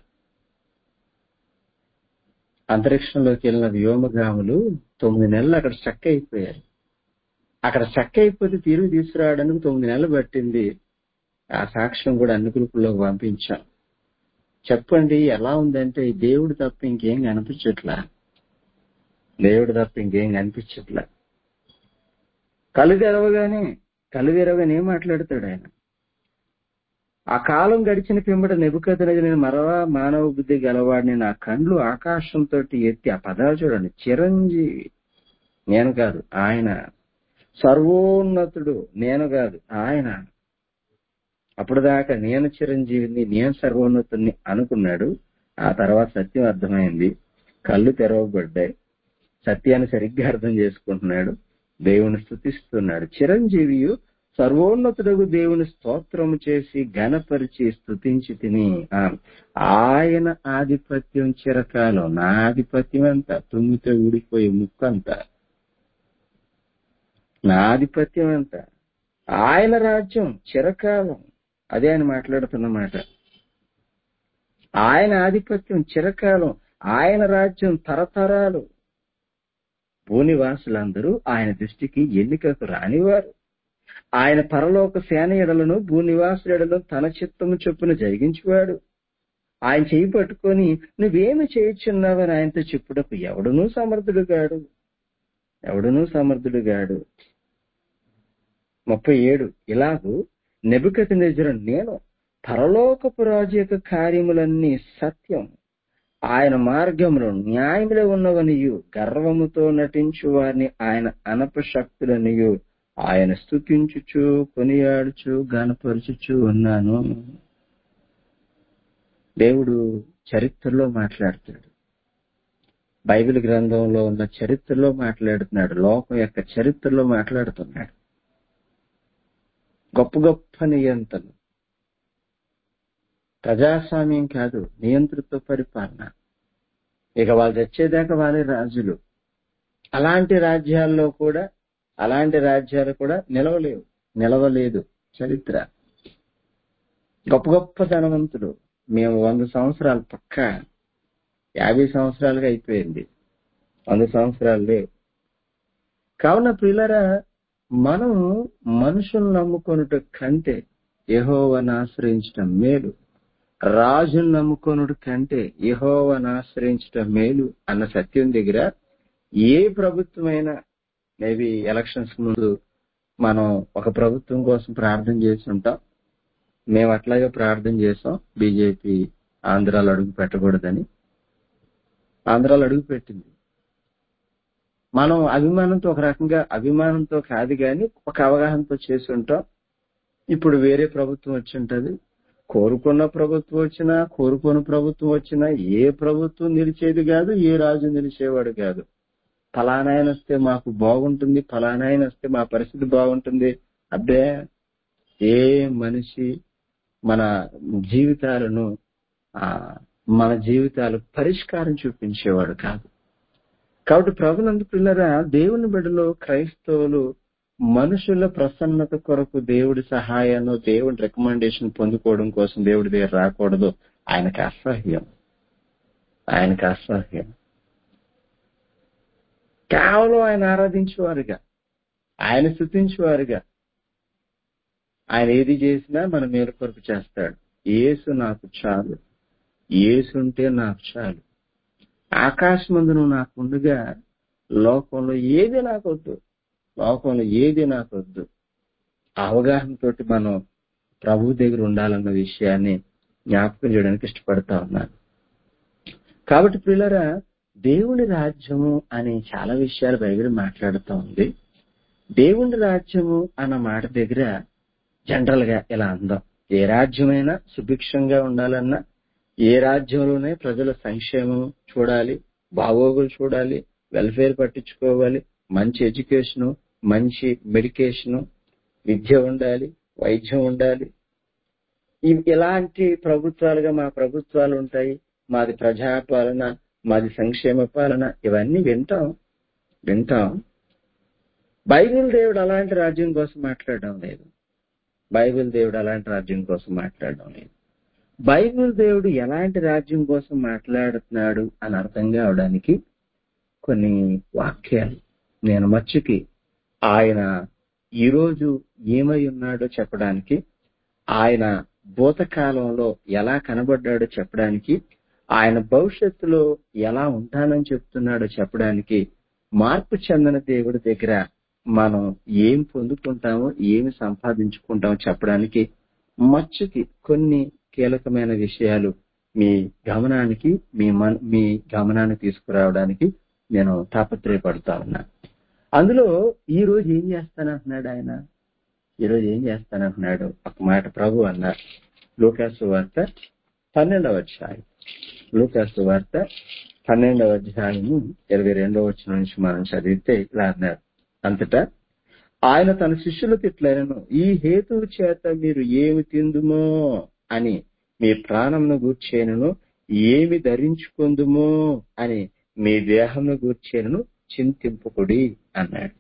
అంతరిక్షంలోకి వెళ్ళిన వ్యోమగాములు తొమ్మిది నెలలు అక్కడ స్టక్ అయిపోయారు అక్కడ స్టక్ అయిపోతే తిరిగి తీసుకురావడానికి తొమ్మిది నెలలు పట్టింది ఆ సాక్ష్యం కూడా అన్ని గ్రూపుల్లోకి పంపించాం చెప్పండి ఎలా ఉందంటే ఈ దేవుడు తప్ప ఇంకేం కనిపించట్లా దేవుడు తప్ప ఇంకేం కనిపించట్లా కళ్ళు తెరవగానే కళ్ళు తెరవగానే ఏం మాట్లాడతాడు ఆయన ఆ కాలం గడిచిన పిమ్మట నెబుకదనది నేను మరవా మానవ బుద్ధి గలవాడిని నా కండ్లు ఆకాశంతో ఎత్తి ఆ పదాలు చూడండి చిరంజీవి నేను కాదు ఆయన సర్వోన్నతుడు నేను కాదు ఆయన అప్పుడు దాకా నేను చిరంజీవిని నేను సర్వోన్నతుడిని అనుకున్నాడు ఆ తర్వాత సత్యం అర్థమైంది కళ్ళు తెరవబడ్డాయి సత్యాన్ని సరిగ్గా అర్థం చేసుకుంటున్నాడు దేవుని స్థుతిస్తున్నాడు చిరంజీవియు సర్వోన్నతుడగు దేవుని స్తోత్రము చేసి ఘనపరిచి స్థుతించి తిని ఆ, ఆయన ఆధిపత్యం చిరకాలం నా ఆధిపత్యం అంతా తుమ్మితో ఊడిపోయి ముక్కంతా నా ఆధిపత్యం అంతా ఆయన రాజ్యం చిరకాలం అదే ఆయన మాట్లాడుతున్నమాట ఆయన ఆధిపత్యం చిరకాలం ఆయన రాజ్యం తరతరాలు భూనివాసులందరూ ఆయన దృష్టికి ఎన్నికకు రానివారు ఆయన పరలోక సేన ఎడలను భూనివాసుల ఎడలను తన చిత్తము చొప్పున జరిగించేవాడు ఆయన చేయి పట్టుకొని నువ్వేమి చేయుచున్నావని ఆయనతో చెప్పుటకు ఎవడునూ సమర్థుడు గాడు ఎవడునూ సమర్థుడు గాడు ముప్పై ఏడు ఇలాగూ నెబుకతి నిజర నేను పరలోకపు రాజు యొక్క కార్యములన్నీ సత్యం ఆయన మార్గములు న్యాయములో ఉన్నవనియు గర్వముతో నటించు వారిని ఆయన అనపశక్తులనియు ఆయన స్థుతించుచు కొనియాడుచు గనపరుచుచు ఉన్నాను దేవుడు చరిత్రలో మాట్లాడుతాడు బైబిల్ గ్రంథంలో ఉన్న చరిత్రలో మాట్లాడుతున్నాడు లోకం యొక్క చరిత్రలో మాట్లాడుతున్నాడు గొప్ప గొప్ప నియంత్రణ ప్రజాస్వామ్యం కాదు నియంతృత్వ పరిపాలన ఇక వాళ్ళు తెచ్చేదాకా వాళ్ళే రాజులు అలాంటి రాజ్యాల్లో కూడా అలాంటి రాజ్యాలు కూడా నిలవలేవు నిలవలేదు చరిత్ర గొప్ప గొప్ప ధనవంతులు మేము వంద సంవత్సరాలు పక్క యాభై సంవత్సరాలుగా అయిపోయింది వంద సంవత్సరాలు లేవు కావున పిల్లరా మనం మనుషులను నమ్ముకొనుట కంటే యహోవను ఆశ్రయించటం మేలు రాజును నమ్ముకొనుడు కంటే యహోవను ఆశ్రయించటం మేలు అన్న సత్యం దగ్గర ఏ ప్రభుత్వమైనా మేబీ ఎలక్షన్స్ ముందు మనం ఒక ప్రభుత్వం కోసం ప్రార్థన చేసి ఉంటాం మేము అట్లాగే ప్రార్థన చేసాం బీజేపీ ఆంధ్రాలో అడుగు పెట్టకూడదని ఆంధ్రాలో అడుగు పెట్టింది మనం అభిమానంతో ఒక రకంగా అభిమానంతో కాదు కానీ ఒక అవగాహనతో చేసి ఉంటాం ఇప్పుడు వేరే ప్రభుత్వం వచ్చి ఉంటది కోరుకున్న ప్రభుత్వం వచ్చినా కోరుకున్న ప్రభుత్వం వచ్చినా ఏ ప్రభుత్వం నిలిచేది కాదు ఏ రాజు నిలిచేవాడు కాదు ఫలానాయన వస్తే మాకు బాగుంటుంది ఫలానాయన వస్తే మా పరిస్థితి బాగుంటుంది అబ్బే ఏ మనిషి మన జీవితాలను ఆ మన జీవితాలు పరిష్కారం చూపించేవాడు కాదు కాబట్టి ప్రభునందు పిల్లరా దేవుని బిడ్డలో క్రైస్తవులు మనుషుల ప్రసన్నత కొరకు దేవుడి సహాయాన్ని దేవుడి రికమెండేషన్ పొందుకోవడం కోసం దేవుడి దగ్గర రాకూడదు ఆయనకు అసహ్యం ఆయనకు అసహ్యం కేవలం ఆయన ఆరాధించేవారుగా ఆయన స్థుతించేవారుగా ఆయన ఏది చేసినా మన మేలు కొరకు చేస్తాడు ఏసు నాకు చాలు ఏసుంటే నాకు చాలు ఆకాశమందు నువ్వు నాకు ఉండగా లోకంలో ఏది నాకొద్దు లోకంలో ఏది నాకొద్దు అవగాహనతో మనం ప్రభు దగ్గర ఉండాలన్న విషయాన్ని జ్ఞాపకం చేయడానికి ఇష్టపడతా ఉన్నాను కాబట్టి పిల్లరా దేవుని రాజ్యము అని చాలా విషయాలు బైబిల్ మాట్లాడుతూ ఉంది దేవుని రాజ్యము అన్న మాట దగ్గర జనరల్ గా ఇలా అందాం ఏ రాజ్యమైనా సుభిక్షంగా ఉండాలన్నా ఏ రాజ్యంలోనే ప్రజల సంక్షేమం చూడాలి బాగోగులు చూడాలి వెల్ఫేర్ పట్టించుకోవాలి మంచి ఎడ్యుకేషన్ మంచి మెడికేషన్ విద్య ఉండాలి వైద్యం ఉండాలి ఇవి- ఇలాంటి ప్రభుత్వాలుగా మా ప్రభుత్వాలు ఉంటాయి మాది ప్రజాపాలన మాది సంక్షేమ పాలన ఇవన్నీ వింటాం వింటాం బైబిల్ దేవుడు అలాంటి రాజ్యం కోసం మాట్లాడడం లేదు బైబిల్ దేవుడు అలాంటి రాజ్యం కోసం మాట్లాడడం లేదు బైబిల్ దేవుడు ఎలాంటి రాజ్యం కోసం మాట్లాడుతున్నాడు అని అర్థం కావడానికి కొన్ని వాక్యాలు నేను మచ్చుకి ఆయన ఈరోజు ఏమై ఉన్నాడో చెప్పడానికి ఆయన భూతకాలంలో ఎలా కనబడ్డాడో చెప్పడానికి ఆయన భవిష్యత్తులో ఎలా ఉంటానని చెప్తున్నాడో చెప్పడానికి మార్పు చెందిన దేవుడి దగ్గర మనం ఏం పొందుకుంటామో ఏమి సంపాదించుకుంటామో చెప్పడానికి మచ్చుకి కొన్ని కీలకమైన విషయాలు మీ గమనానికి మీ మన మీ గమనాన్ని తీసుకురావడానికి నేను తాపత్రయపడతా ఉన్నా అందులో ఈ రోజు ఏం చేస్తానంటున్నాడు ఆయన ఈ రోజు ఏం చేస్తానంటున్నాడు ఒక మాట ప్రభు అన్నారు లూకాసు వార్త పన్నెండవ అధ్యాయం లూకాసు వార్త పన్నెండవ అధ్యాయము ఇరవై రెండవ వచ్చిన నుంచి మనం చదివితే ఇలా అన్నారు అంతటా ఆయన తన శిష్యులకు ఇట్లనను ఈ హేతువు చేత మీరు ఏమి తిందుమో అని మీ ప్రాణంను గూర్చేనను ఏమి ధరించుకుందుమో అని మీ దేహంను గూర్చేనను చింతింపుకుడి అన్నాడు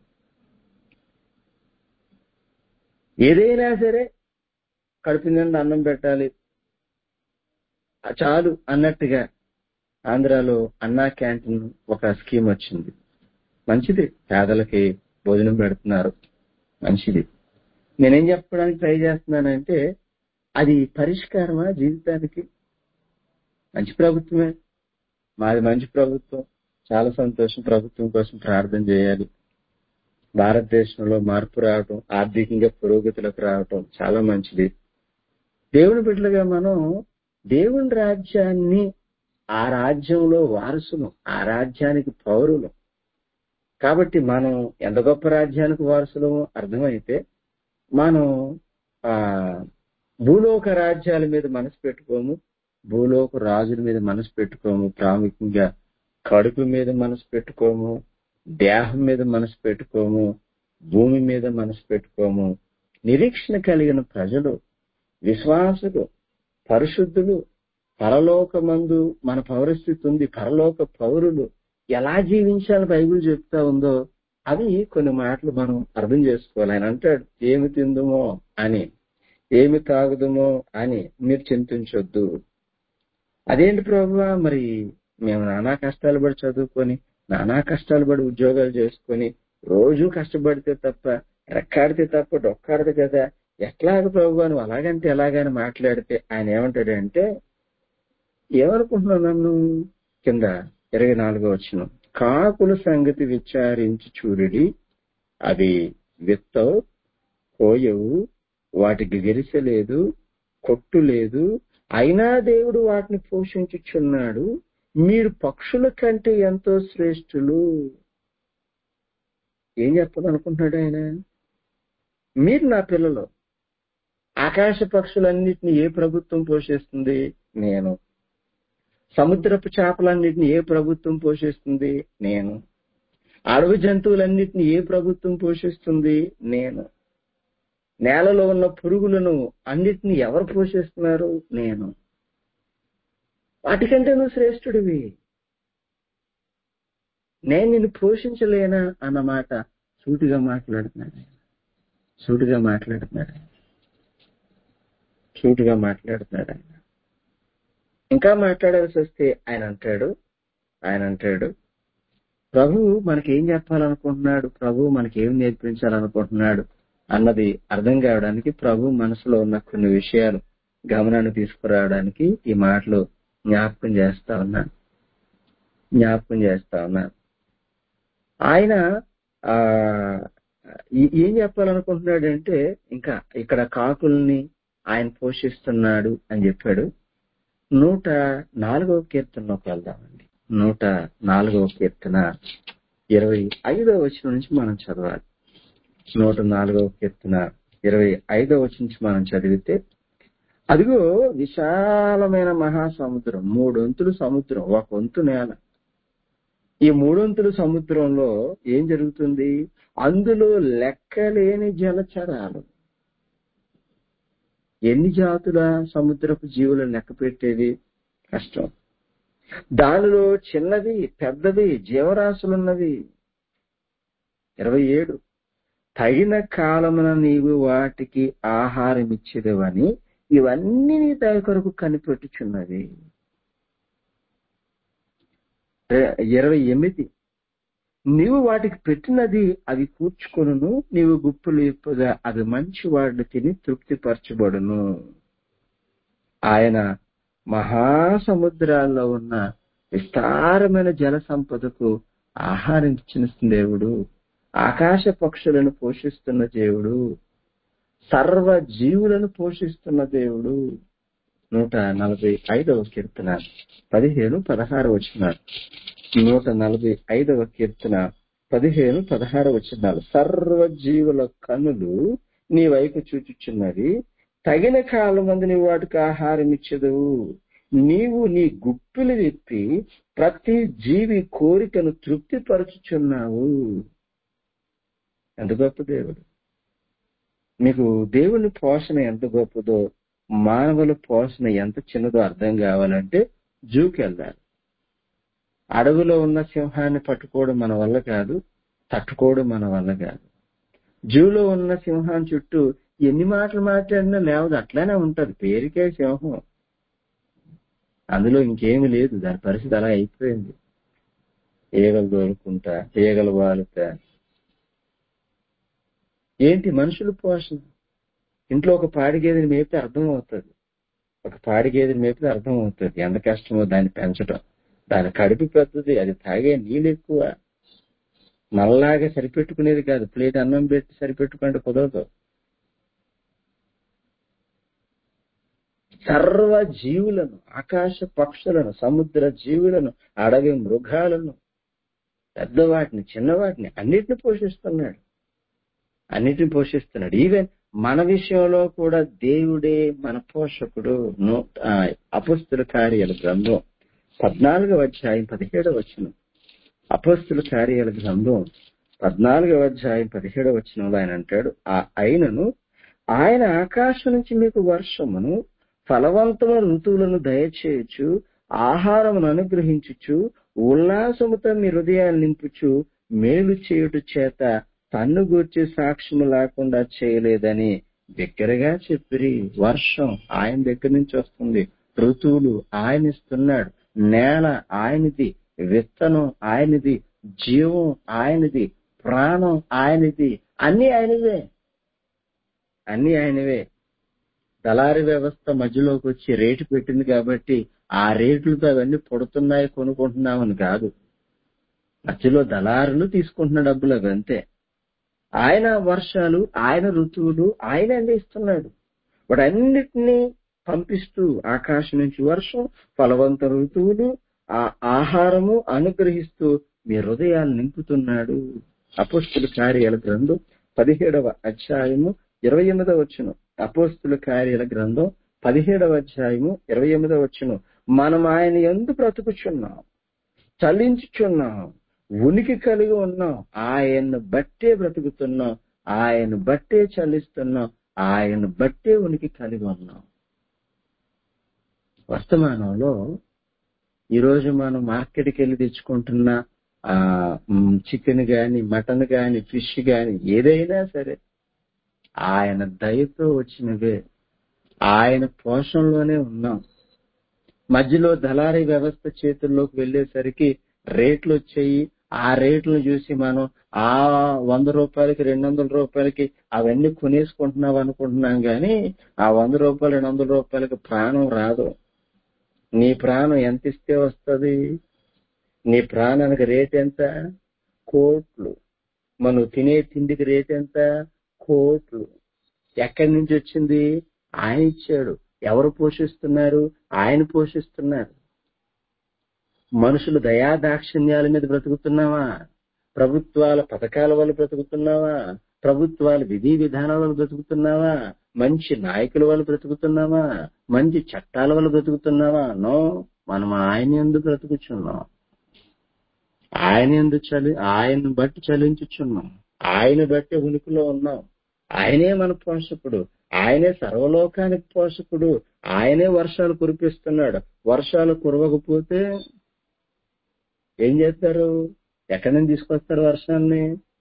ఏదైనా సరే కడుపు నిండా అన్నం పెట్టాలి ఆ చాలు అన్నట్టుగా ఆంధ్రాలో అన్నా క్యాంటీన్ ఒక స్కీమ్ వచ్చింది మంచిది పేదలకి భోజనం పెడుతున్నారు మంచిది నేనేం చెప్పడానికి ట్రై చేస్తున్నానంటే అది పరిష్కారమా జీవితానికి మంచి ప్రభుత్వమే మాది మంచి ప్రభుత్వం చాలా సంతోషం ప్రభుత్వం కోసం ప్రార్థన చేయాలి భారతదేశంలో మార్పు రావటం ఆర్థికంగా పురోగతిలోకి రావటం చాలా మంచిది దేవుని బిడ్డలుగా మనం దేవుని రాజ్యాన్ని ఆ రాజ్యంలో వారసులు ఆ రాజ్యానికి పౌరులు కాబట్టి మనం ఎంత గొప్ప రాజ్యానికి వారసులమో అర్థమైతే మనం ఆ భూలోక రాజ్యాల మీద మనసు పెట్టుకోము భూలోక రాజుల మీద మనసు పెట్టుకోము ప్రాముఖ్యంగా కడుపు మీద మనసు పెట్టుకోము దేహం మీద మనసు పెట్టుకోము భూమి మీద మనసు పెట్టుకోము నిరీక్షణ కలిగిన ప్రజలు విశ్వాసులు పరిశుద్ధులు పరలోకమందు మన పౌరస్థితి ఉంది పరలోక పౌరులు ఎలా జీవించాలి బైబిల్ చెప్తా ఉందో అవి కొన్ని మాటలు మనం అర్థం చేసుకోవాలి ఆయన అంటాడు ఏమి తిందుమో అని ఏమి తాగుదుమో అని మీరు చింతించొద్దు అదేంటి ప్రభువా మరి మేము నానా కష్టాలు పడి చదువుకొని నానా కష్టాలు పడి ఉద్యోగాలు చేసుకొని రోజు కష్టపడితే తప్ప రెక్కాడితే తప్ప డొక్కాడదు కదా ఎట్లాగ ప్రభు నువ్వు అలాగంటే ఎలాగని మాట్లాడితే ఆయన ఏమంటాడంటే ఏమనుకుంటున్నావు నన్ను కింద ఇరవై నాలుగో వచ్చిన కాకుల సంగతి విచారించి చూడడి అవి విత్తవు కోయవు వాటికి గెరిసె లేదు కొట్టు లేదు అయినా దేవుడు వాటిని పోషించుచున్నాడు మీరు పక్షుల కంటే ఎంతో శ్రేష్ఠులు ఏం చెప్పాలనుకుంటున్నాడు ఆయన మీరు నా పిల్లలు ఆకాశ పక్షులన్నిటిని ఏ ప్రభుత్వం పోషిస్తుంది నేను సముద్రపు చేపలన్నిటిని ఏ ప్రభుత్వం పోషిస్తుంది నేను అడవి జంతువులన్నిటిని ఏ ప్రభుత్వం పోషిస్తుంది నేను నేలలో ఉన్న పురుగులను అన్నిటిని ఎవరు పోషిస్తున్నారు నేను వాటికంటే నువ్వు శ్రేష్ఠుడివి నేను నిన్ను పోషించలేనా అన్నమాట సూటిగా మాట్లాడుతున్నాడు ఆయన. సూటిగా మాట్లాడుతున్నాడు ఆయన. సూటిగా మాట్లాడుతున్నాడు ఆయన ఇంకా మాట్లాడాల్సి వస్తే ఆయన అంటాడు ఆయన అంటాడు ప్రభువు మనకేం చెప్పాలనుకుంటున్నాడు ప్రభువు మనకేం నేర్పించాలనుకుంటున్నాడు అన్నది అర్థం కావడానికి ప్రభు మనసులో ఉన్న కొన్ని విషయాలు గమనాన్ని తీసుకురావడానికి ఈ మాటలు జ్ఞాపకం చేస్తా ఉన్నాను జ్ఞాపకం చేస్తా ఉన్నాను ఆయన ఆ ఈ- ఏం చెప్పాలనుకుంటున్నాడంటే ఇంకా ఇక్కడ కాకుల్ని ఆయన పోషిస్తున్నాడు అని చెప్పాడు నూట నాలుగవ కీర్తనలోకి వెళ్దామండి నూట నాలుగవ కీర్తన ఇరవై ఐదవ వచనం నుంచి మనం చదవాలి నూట నాలుగవ కీర్తన ఇరవై ఐదవ వచనం నుంచి మనం చదివితే అదిగో విశాలమైన మహాసముద్రం మూడొంతులు సముద్రం ఒక వంతు నేల ఈ మూడొంతులు సముద్రంలో ఏం జరుగుతుంది అందులో లెక్కలేని జలచరాలు ఎన్ని జాతుల సముద్రపు జీవులను లెక్క పెట్టేది కష్టం దానిలో చిన్నది పెద్దది జీవరాశులున్నవి ఇరవై ఏడు తగిన కాలమున నీవు వాటికి ఆహారం ఇచ్చేదవని ఇవన్నీ నీ దయ కొరకు కనిపెట్టుచున్నవి రె- ఇరవై ఎనిమిది నీవు వాటికి పెట్టినది అవి కూర్చుకొనును నీవు గుప్పులు ఇప్పుగా అవి మంచి వాడిని తిని తృప్తిపరచబడును ఆయన మహాసముద్రాల్లో ఉన్న విస్తారమైన జల సంపదకు ఆహారం ఇచ్చిన దేవుడు ఆకాశ పక్షులను పోషిస్తున్న దేవుడు సర్వ జీవులను పోషిస్తున్న దేవుడు నూట నలభై ఐదవ కీర్తన పదిహేను పదహారు వచ్చినారు నూట నలభై ఐదవ కీర్తన పదిహేను పదహారు వచ్చినారు సర్వ జీవుల కన్నులు నీ వైపు చూచుచున్నవి తగిన కాలం మంది నీ వాటికి ఆహారం ఇచ్చదువు నీవు నీ గుప్పిలు విప్పి ప్రతి జీవి కోరికను తృప్తిపరచుచున్నావు ఎంత గొప్ప దేవుడు మీకు దేవుని పోషణ ఎంత గొప్పదో మానవుల పోషణ ఎంత చిన్నదో అర్థం కావాలంటే జూకి వెళ్ళాలి అడవిలో ఉన్న సింహాన్ని పట్టుకోవడం మన వల్ల కాదు తట్టుకోవడం మన వల్ల కాదు జూలో ఉన్న సింహం చుట్టూ ఎన్ని మాటలు మాట్లాడినా లేవదు అట్లానే ఉంటది పేరుకే సింహం అందులో ఇంకేమీ లేదు దాని పరిస్థితి అలా అయిపోయింది ఈగలు దోలుకుంటా ఈగలు వాలుతా ఏంటి మనుషుల పోషణ ఇంట్లో ఒక పాడి గేదెని మేపితే అర్థం అవుతుంది ఒక పాడి గేదెని మేపితే అర్థం అవుతుంది ఎంత కష్టమో దాన్ని పెంచడం దాని కడుపు పెద్దది అది తాగే నీళ్ళు ఎక్కువ నల్లాగా సరిపెట్టుకునేది కాదు ప్లేట్ అన్నం పెట్టి సరిపెట్టుకుంటే కుదరదు సర్వ జీవులను ఆకాశ పక్షులను సముద్ర జీవులను అడవి మృగాలను పెద్దవాటిని చిన్నవాటిని అన్నిటిని పోషిస్తున్నాడు అన్నిటిని పోషిస్తున్నాడు ఈవెన్ మన విషయంలో కూడా దేవుడే మన పోషకుడు నూ- ఆ, అపస్తుల కార్యాల గ్రంథం పద్నాలుగవ అధ్యాయం పదిహేడవ వచనం అపస్తుల కార్యాల గ్రంథం పద్నాలుగవ అధ్యాయం పదిహేడవ వచనంలో ఆయన అంటాడు ఆ అయినను ఆయన ఆకాశం నుంచి మీకు వర్షమును ఫలవంతమైన ఋతువులను దయచేయచ్చు ఆహారమును అనుగ్రహించుచు ఉల్లాసముతో మీ హృదయాలు నింపుచు మేలు చేయుట చేత తన్ను గూర్చి సాక్ష్యము లేకుండా చేయలేదని దగ్గరగా చెప్పిరి వర్షం ఆయన దగ్గర నుంచి వస్తుంది ఋతువులు ఆయన ఇస్తున్నాడు నేల ఆయనది విత్తనం ఆయనది జీవం ఆయనది ప్రాణం ఆయనది అన్ని ఆయనవే అన్ని ఆయనవే దళారి వ్యవస్థ మధ్యలోకి వచ్చి రేటు పెట్టింది కాబట్టి ఆ రేట్లతో అవన్నీ పుడుతున్నాయి కొనుక్కుంటున్నామని కాదు మధ్యలో దళారులు తీసుకుంటున్న డబ్బులు అవి అంతే ఆయన వర్షాలు ఆయన ఋతువులు ఆయన అందిస్తున్నాడు వాటన్నిటినీ పంపిస్తూ ఆకాశం నుంచి వర్షం ఫలవంత ఋతువులు ఆ ఆహారము అనుగ్రహిస్తూ మీ హృదయాలు నింపుతున్నాడు అపోస్తుల కార్యాల గ్రంథం పదిహేడవ అధ్యాయము ఇరవై ఎనిమిదవ వచ్చును అపోస్తుల కార్యాల గ్రంథం పదిహేడవ అధ్యాయము ఇరవై ఎనిమిదవ వచ్చును మనం ఆయన ఎందు బ్రతుకుచున్నాం చలించుచున్నాం ఉనికి కలిగి ఉన్నాం ఆయన్ను బట్టే బ్రతుకుతున్నాం ఆయన బట్టే చలిస్తున్నాం ఆయన బట్టే ఉనికి కలిగి ఉన్నాం వర్తమానంలో ఈరోజు మనం మార్కెట్కి వెళ్ళి తెచ్చుకుంటున్న ఆ చికెన్ గాని మటన్ గాని ఫిష్ గాని ఏదైనా సరే ఆయన దయతో వచ్చినవే ఆయన పోషణలోనే ఉన్నాం మధ్యలో దళారీ వ్యవస్థ చేతుల్లోకి వెళ్ళేసరికి రేట్లు వచ్చాయి ఆ రేట్లను చూసి మనం ఆ వంద రూపాయలకి రెండు వందల రూపాయలకి అవన్నీ కొనేసుకుంటున్నాం అనుకుంటున్నాం కానీ ఆ వంద రూపాయలు రెండు వందల రూపాయలకి ప్రాణం రాదు నీ ప్రాణం ఎంత ఇస్తే వస్తుంది నీ ప్రాణానికి రేట్ ఎంత కోట్లు మనం తినే తిండికి రేట్ ఎంత కోట్లు ఎక్కడి నుంచి వచ్చింది ఆయన ఇచ్చాడు ఎవరు పోషిస్తున్నారు ఆయన పోషిస్తున్నారు మనుషులు దయాదాక్షిణ్యాల మీద బ్రతుకుతున్నావా ప్రభుత్వాల పథకాల వల్ల బ్రతుకుతున్నావా ప్రభుత్వాల విధి విధానాల వల్ల బ్రతుకుతున్నావా మంచి నాయకుల వల్ల బ్రతుకుతున్నావా మంచి చట్టాల వల్ల బ్రతుకుతున్నావా నో మనం ఆయన ఎందుకు బ్రతుకుచున్నాం ఆయన ఎందు చలి ఆయన బట్టి చలించుచున్నాం ఆయన బట్టి ఉనికిలో ఉన్నాం ఆయనే మన పోషకుడు ఆయనే సర్వలోకానికి పోషకుడు ఆయనే వర్షాలు కురిపిస్తున్నాడు వర్షాలు కురవకపోతే ఏం చేస్తారు ఎక్కడి నుంచి తీసుకొస్తారు వర్షాన్ని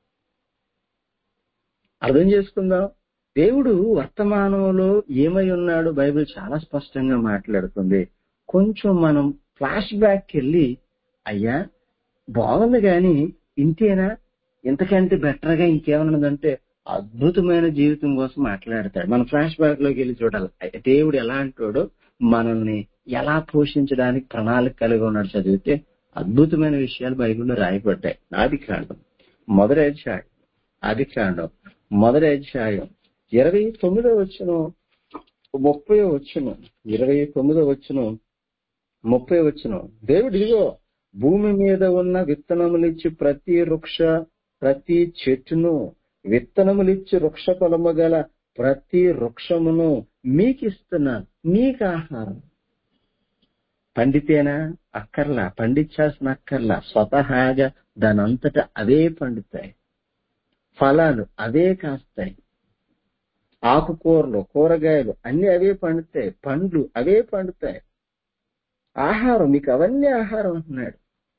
అర్థం చేసుకుందాం దేవుడు వర్తమానంలో ఏమై ఉన్నాడు బైబిల్ చాలా స్పష్టంగా మాట్లాడుతుంది కొంచెం మనం ఫ్లాష్ బ్యాక్ వెళ్ళి అయ్యా బాగుంది కానీ ఇంతేనా ఇంతకంటే బెటర్ గా ఇంకేమన్నదంటే అద్భుతమైన జీవితం కోసం మాట్లాడతాడు మన ఫ్లాష్ బ్యాక్ లోకి వెళ్ళి చూడాలి దేవుడు ఎలా అంటాడో మనల్ని ఎలా పోషించడానికి ప్రణాళిక కలిగి ఉన్నాడు చదివితే అద్భుతమైన విషయాలు బైబిల్లో రాయబడ్డాయి ఆది కాండం మొదటి అధ్యాయం ఆది కాండం మొదటి అధ్యాయం ఇరవై తొమ్మిదో వచ్చిన ముప్పై వచ్చును ఇరవై తొమ్మిదో వచ్చును ముప్పై వచ్చును దేవుడు ఇదిగో భూమి మీద ఉన్న విత్తనములిచ్చి ప్రతి వృక్ష ప్రతి చెట్టును విత్తనములిచ్చి వృక్ష ఫలము గల ప్రతి వృక్షమును మీకు ఇస్తున్నాను మీకు ఆహారం పండితేనా అక్కర్లా పండించాల్సిన అక్కర్లా స్వతహాగా దానంతట అవే పండుతాయి ఫలాలు అవే కాస్తాయి ఆకుకూరలు కూరగాయలు అన్ని అవే పండుతాయి పండ్లు అవే పండుతాయి ఆహారం మీకు అవన్నీ ఆహారం అంటున్నాడు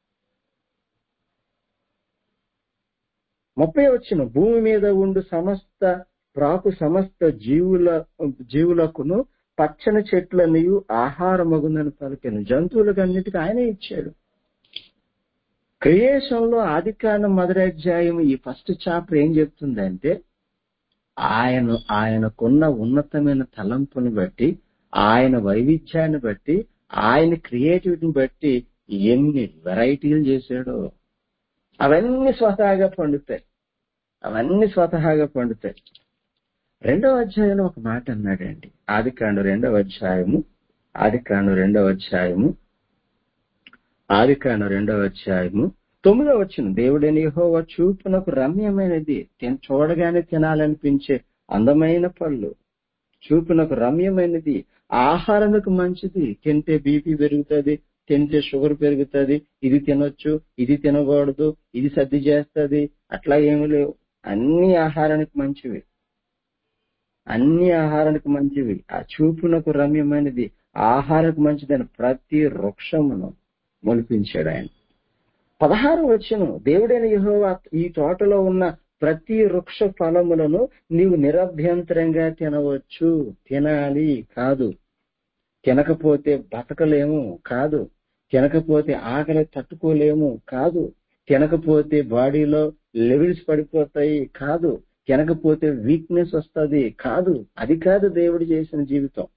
ముప్పై వచ్చిన భూమి మీద ఉండు సమస్త ప్రాకు సమస్త జీవుల జీవులకును పచ్చని చెట్లనియు ఆహారమగునని పలికాను జంతువులకు అన్నిటికీ ఆయనే ఇచ్చాడు క్రియేషన్ లో ఆదికాండం మొదటి అధ్యాయం ఈ ఫస్ట్ చాప్టర్ ఏం చెప్తుందంటే ఆయన ఆయనకున్న ఉన్నతమైన తలంపుని బట్టి ఆయన వైవిధ్యాన్ని బట్టి ఆయన క్రియేటివిటీని బట్టి ఎన్ని వెరైటీలు చేశాడో అవన్నీ స్వతహాగా పండుతాయి అవన్నీ స్వతహాగా పండుతాయి రెండవ అధ్యాయంలో ఒక మాట అన్నాడండి ఆది కాండు రెండవ అధ్యాయము ఆది కాండు రెండవ అధ్యాయము ఆది కాండు రెండవ అధ్యాయము తొమ్మిదవ వచ్చిన దేవుడని యెహోవా చూపునకు రమ్యమైనది తిన చూడగానే తినాలనిపించే అందమైన పళ్ళు చూపునకు రమ్యమైనది ఆహారానికి మంచిది తింటే బీపీ పెరుగుతుంది తింటే షుగర్ పెరుగుతుంది ఇది తినొచ్చు ఇది తినకూడదు ఇది సర్ది చేస్తుంది అట్లా ఏమి లేవు అన్ని ఆహారానికి మంచివి అన్ని ఆహారానికి మంచివి ఆ చూపునకు రమ్యమైనది ఆహారానికి మంచిదని ప్రతి వృక్షమును మొలిపించాడు ఆయన పదహారు వచ్చును దేవుడైన యెహోవా ఈ తోటలో ఉన్న ప్రతి వృక్ష ఫలములను నీవు నిరభ్యంతరంగా తినవచ్చు తినాలి కాదు తినకపోతే బతకలేము కాదు తినకపోతే ఆకలి తట్టుకోలేము కాదు తినకపోతే బాడీలో లెవెల్స్ పడిపోతాయి కాదు తినకపోతే వీక్నెస్ వస్తుంది కాదు అది కాదు దేవుడు చేసిన జీవితం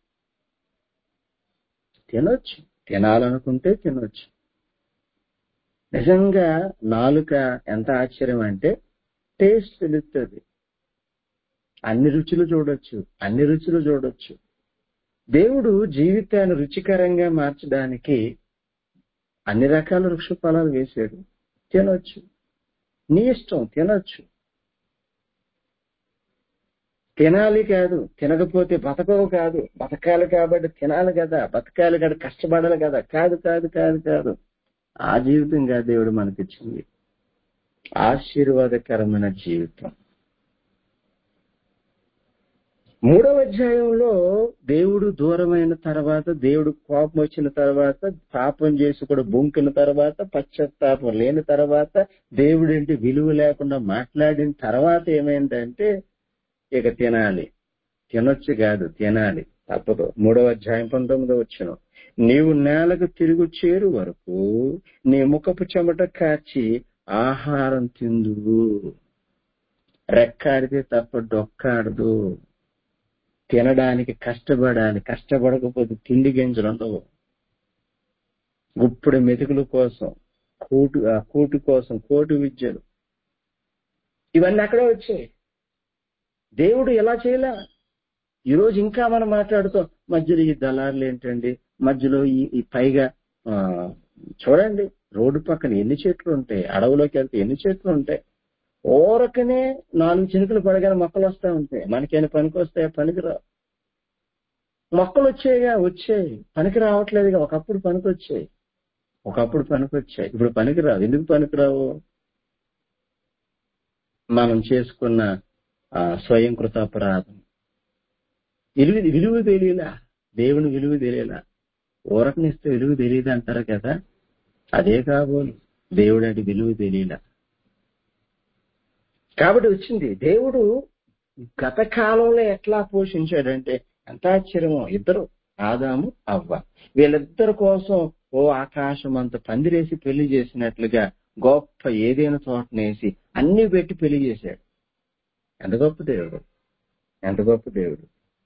తినొచ్చు తినాలనుకుంటే తినొచ్చు నిజంగా నాలుక ఎంత ఆశ్చర్యం అంటే టేస్ట్ తెలుస్తుంది అన్ని రుచులు చూడొచ్చు అన్ని రుచులు చూడొచ్చు దేవుడు జీవితాన్ని రుచికరంగా మార్చడానికి అన్ని రకాల వృక్ష ఫలాలు వేశాడు తినొచ్చు నీ ఇష్టం తినొచ్చు తినాలి కాదు తినకపోతే బతకవు కాదు బతకాలి కాబట్టి తినాలి కదా బతకాలి కదా కష్టపడాలి కదా కాదు కాదు కాదు కాదు ఆ జీవితంగా దేవుడు మనకిచ్చింది ఆశీర్వాదకరమైన జీవితం మూడవ అధ్యాయంలో దేవుడు దూరమైన తర్వాత దేవుడు కోపం వచ్చిన తర్వాత పాపం చేసి కూడా బొంకిన తర్వాత పశ్చాత్తాపం లేని తర్వాత దేవుడేంటి విలువ లేకుండా మాట్లాడిన తర్వాత ఏమైందంటే ఇక తినాలి తినొచ్చు కాదు తినాలి తప్పదు మూడవ అధ్యాయం పంతొమ్మిదో వచ్చిన నీవు నేలకు తిరుగు చేరు వరకు నీ ముఖపు చెమట కాచి ఆహారం తిందువు రెక్కాడితే తప్ప డొక్కాడదు తినడానికి కష్టపడాలి కష్టపడకపోతే తిండి గింజలు ఉండవు గుప్పుడు మెతుకుల కోసం కూటు ఆ కూటు కోసం కోటి విద్యలు ఇవన్నీ అక్కడే వచ్చాయి దేవుడు ఎలా చేయలే ఈరోజు ఇంకా మనం మాట్లాడుతాం మధ్యలో ఈ దళారులు ఏంటండి మధ్యలో ఈ ఈ పైగా ఆ, చూడండి రోడ్డు పక్కన ఎన్ని చెట్లు ఉంటాయి అడవిలోకి వెళ్తే ఎన్ని చెట్లు ఉంటాయి ఓరకనే నాలుగు చినుకులు పడగానే మొక్కలు వస్తా ఉంటాయి మనకేమైనా పనికి వస్తాయా పనికి రావు మొక్కలు వచ్చాయిగా వచ్చాయి పనికి రావట్లేదుగా ఒకప్పుడు పనికి వచ్చాయి ఒకప్పుడు పనికి వచ్చాయి ఇప్పుడు పనికి రావు ఎందుకు పనికి రావు మనం చేసుకున్న ఆ, స్వయం కృతాపరాధం విలువ విలువ తెలియలా దేవుని విలువ తెలియలా ఊరకనిస్తే విలువ తెలియదు అంటారు కదా అదే కాబోలు దేవుడు అంటే విలువ తెలియలా కాబట్టి వచ్చింది దేవుడు గత కాలంలో ఎట్లా పోషించాడంటే ఎంత ఆశ్చర్యమో ఇద్దరు ఆదాము అవ్వ వీళ్ళిద్దరి కోసం ఓ ఆకాశం అంత పందిరేసి పెళ్లి చేసినట్లుగా గొప్ప ఏదైనా తోటనేసి అన్ని పెట్టి పెళ్లి చేశాడు ఎంత గొప్ప దేవుడు ఎంత గొప్ప దేవుడు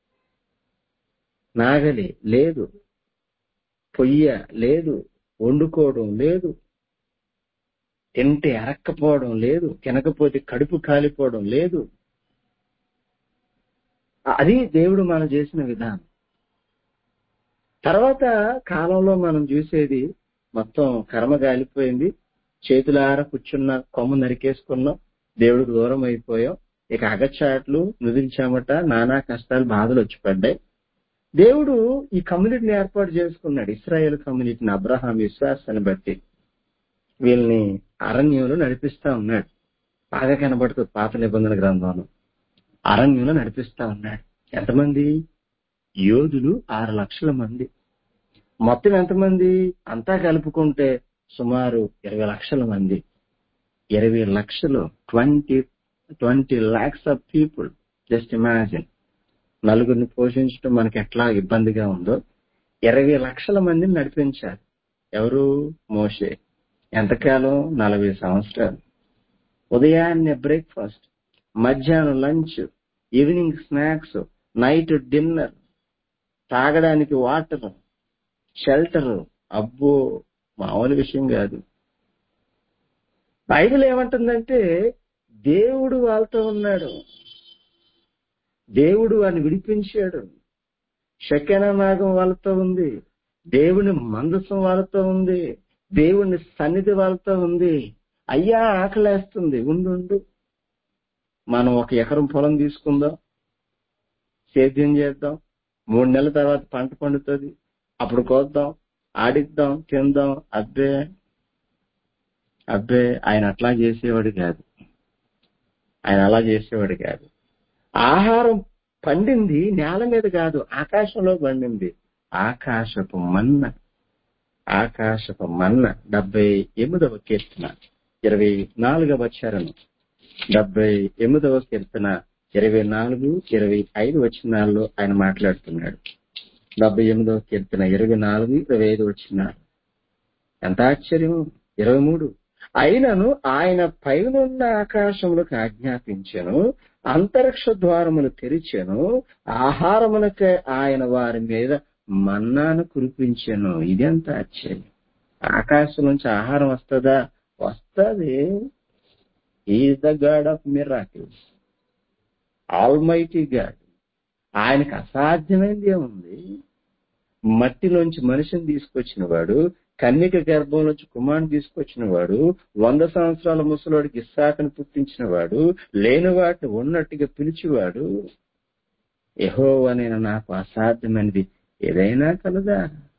నాగలి లేదు పొయ్య లేదు వండుకోవడం లేదు తింటే అరక్కపోవడం లేదు తినకపోతే కడుపు కాలిపోవడం లేదు అది దేవుడు మనం చేసిన విధానం తర్వాత కాలంలో మనం చూసేది మొత్తం కర్మ గాలిపోయింది చేతులార కూర్చున్న కొమ్ము నరికేసుకున్నాం దేవుడికి దూరం అయిపోయాం ఇక అగచాట్లు నుదిల్చామట నానా కష్టాలు బాధలు వచ్చి పడ్డాయి దేవుడు ఈ కమ్యూనిటీని ఏర్పాటు చేసుకున్నాడు ఇస్రాయేల్ కమ్యూనిటీని అబ్రహాం విశ్వాసాన్ని బట్టి వీళ్ళని అరణ్యంలో నడిపిస్తా ఉన్నాడు బాగా కనబడుతుంది పాత నిబంధన గ్రంథంలో అరణ్యంలో నడిపిస్తా ఉన్నాడు ఎంతమంది యోధులు ఆరు లక్షల మంది మొత్తం ఎంతమంది అంతా కలుపుకుంటే సుమారు ఇరవై లక్షల మంది ఇరవై లక్షలు twenty twenty lakhs of people just imagine నలుగురిని పోషించడం మనకి ఎట్లా ఇబ్బందిగా ఉందో ఇరవై లక్షల మందిని నడిపించారు ఎవరు మోషే ఎంతకాలం నలభై సంవత్సరాలు ఉదయాన్నే బ్రేక్ఫాస్ట్ మధ్యాహ్నం lunch evening snacks night dinner తాగడానికి వాటర్ షెల్టర్ అబ్బో మామూలు విషయం కాదు బైబిల్ ఏమంటుందంటే దేవుడు వాళ్ళతో ఉన్నాడు దేవుడు వారిని విడిపించాడు శకన నాగం వాళ్ళతో ఉంది దేవుని మందసం వాళ్ళతో ఉంది దేవుని సన్నిధి వాళ్ళతో ఉంది అయ్యా ఆకలేస్తుంది ఉండు మనం ఒక ఎకరం పొలం తీసుకుందాం సేద్యం చేద్దాం మూడు నెలల తర్వాత పంట పండుతుంది అప్పుడు కోద్దాం ఆడిద్దాం తిందాం అబ్బే అబ్బే ఆయన అట్లా చేసేవాడు కాదు ఆయన అలా చేసేవాడు కాదు ఆహారం పండింది నేల మీద కాదు ఆకాశంలో పండింది ఆకాశపు మన్న ఆకాశపు మన్న డెబ్బై ఎనిమిదవ కీర్తన ఇరవై నాలుగవ చరణం డెబ్బై ఎనిమిదవ కీర్తన ఇరవై నాలుగు ఇరవై ఐదు వచనాల్లో ఆయన మాట్లాడుతున్నాడు డెబ్బై ఎనిమిదవ కీర్తన ఇరవై నాలుగు ఇరవై ఐదు వచ్చినాడు ఎంత ఆశ్చర్యం ఇరవై మూడు అయినను ఆయన పైనున్న ఆకాశములకు ఆజ్ఞాపించెను అంతరిక్ష ద్వారములు తెరిచెను ఆహారమునకే ఆయన వారి మీద మన్నాను కురిపించెను ఇదెంత ఆశ్చర్యం ఆకాశం నుంచి ఆహారం వస్తుందా వస్తుంది is the God of miracles almighty God ఆయనకు అసాధ్యమైనది ఏముంది మట్టిలోంచి మనిషిని తీసుకొచ్చిన వాడు కన్యక గర్భంలోంచి కుమారుని తీసుకొచ్చిన వాడు వంద సంవత్సరాల ముసలోడికి ఇస్సాకును పుట్టించిన వాడు లేని వాటిని ఉన్నట్టుగా పిలిచివాడు యహో నేను నాకు అసాధ్యమైనది ఏదైనా కలదా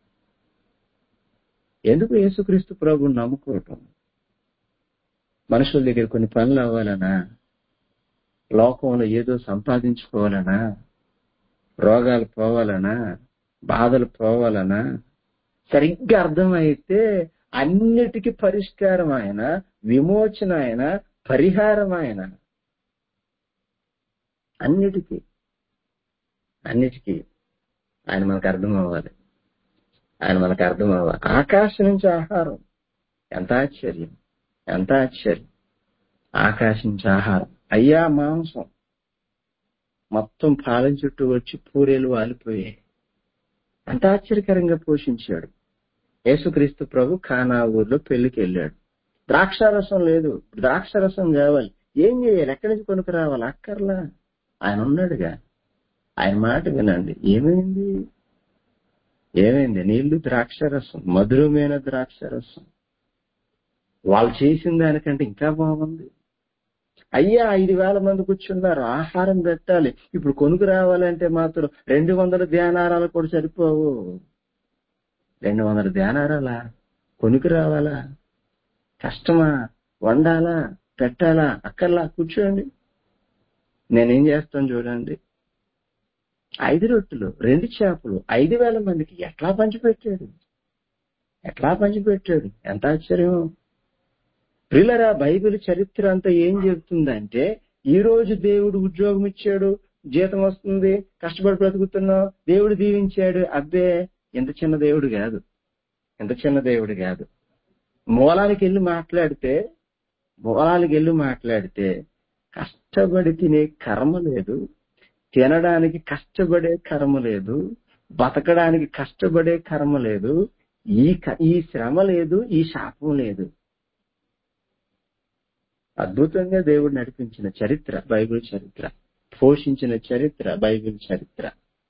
ఎందుకు యేసుక్రీస్తు ప్రభుని నమ్ముకోవటం మనుషుల దగ్గర కొన్ని పనులు అవ్వాలనా లోకంలో ఏదో సంపాదించుకోవాలనా రోగాలు పోవాలనా బాధలు పోవాలనా సరిగ్గా అర్థమైతే అన్నిటికీ పరిష్కారం ఆయన విమోచన ఆయన పరిహారం ఆయన అన్నిటికీ అన్నిటికీ ఆయన మనకు అర్థం అవ్వాలి ఆయన మనకు అర్థం అవ్వాలి ఆకాశం నుంచి ఆహారం ఎంత ఆశ్చర్యం ఎంత ఆశ్చర్యం ఆకాశం నుంచి ఆహారం అయ్యా మాంసం మొత్తం పాలెం చుట్టూ వచ్చి పూరేలు వాలిపోయాయి అంత ఆశ్చర్యకరంగా పోషించాడు యేసుక్రీస్తు ప్రభు ఖానా ఊర్లో పెళ్లికి వెళ్ళాడు ద్రాక్షారసం లేదు ద్రాక్షారసం కావాలి ఏం చేయాలి ఎక్కడి నుంచి కొనుక్కు రావాలి అక్కర్లా ఆయన ఉన్నాడుగా ఆయన మాట వినండి ఏమైంది ఏమైంది నీళ్లు ద్రాక్షారసం మధురమైన ద్రాక్షారసం వాళ్ళు చేసిన దానికంటే ఇంకా బాగుంది అయ్యా ఐదు వేల మంది కూర్చున్నారు ఆహారం పెట్టాలి ఇప్పుడు కొనుక్కు రావాలంటే మాత్రం రెండు వందల ధ్యానారాలు కూడా సరిపోవు రెండు వందల ధ్యానారాలా కొనుక్కు రావాలా కష్టమా వండాలా పెట్టాలా అక్కర్లా కూర్చోండి నేనేం చేస్తాను చూడండి ఐదు రొట్టెలు రెండు చేపలు ఐదు వేల మందికి ఎట్లా పంచిపెట్టాడు ఎట్లా పంచిపెట్టాడు ఎంత ఆశ్చర్యం ప్రిలరా బైబిల్ చరిత్ర అంతా ఏం చెప్తుందంటే ఈ రోజు దేవుడు ఉద్యోగం ఇచ్చాడు జీతం వస్తుంది కష్టపడి బ్రతుకుతున్నావు దేవుడు దీవించాడు అబ్బే ఎంత చిన్న దేవుడు కాదు ఎంత చిన్న దేవుడు కాదు మూలానికి వెళ్ళి మాట్లాడితే మూలానికి వెళ్ళి మాట్లాడితే కష్టపడి తినే కర్మ లేదు తినడానికి కష్టపడే కర్మ లేదు బతకడానికి కష్టపడే కర్మ లేదు ఈ క- ఈ శ్రమ లేదు ఈ శాపం లేదు అద్భుతంగా దేవుడు నడిపించిన చరిత్ర బైబిల్ చరిత్ర పోషించిన చరిత్ర బైబిల్ చరిత్ర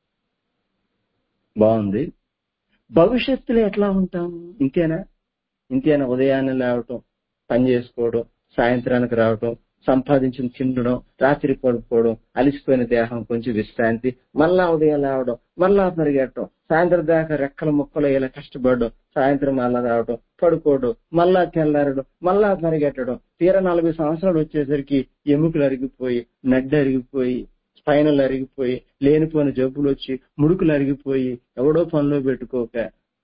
బాగుంది భవిష్యత్తులో ఎట్లా ఉంటాం ఇంతేనా ఇంతేనా ఉదయాన్నే లేవటం పని చేసుకోవడం సాయంత్రానికి రావటం సంపాదించిన తినడం రాత్రి పడుకోవడం అలిసిపోయిన దేహం కొంచెం విశ్రాంతి మళ్ళా ఉదయం లేవడం మళ్ళా పరిగెట్టడం సాయంత్రం దాకా రెక్కల ముక్కలు ఇలా కష్టపడడం సాయంత్రం మళ్ళా రావడం పడుకోవడం మళ్ళా తెల్లారడం మళ్ళా పరిగెట్టడం తీర నలభై సంవత్సరాలు వచ్చేసరికి ఎముకలు అరిగిపోయి నడ్డి అరిగిపోయి స్పైనల్ అరిగిపోయి లేనిపోయిన జబ్బులు వచ్చి ముడుకులు అరిగిపోయి ఎవడో పనిలో పెట్టుకోక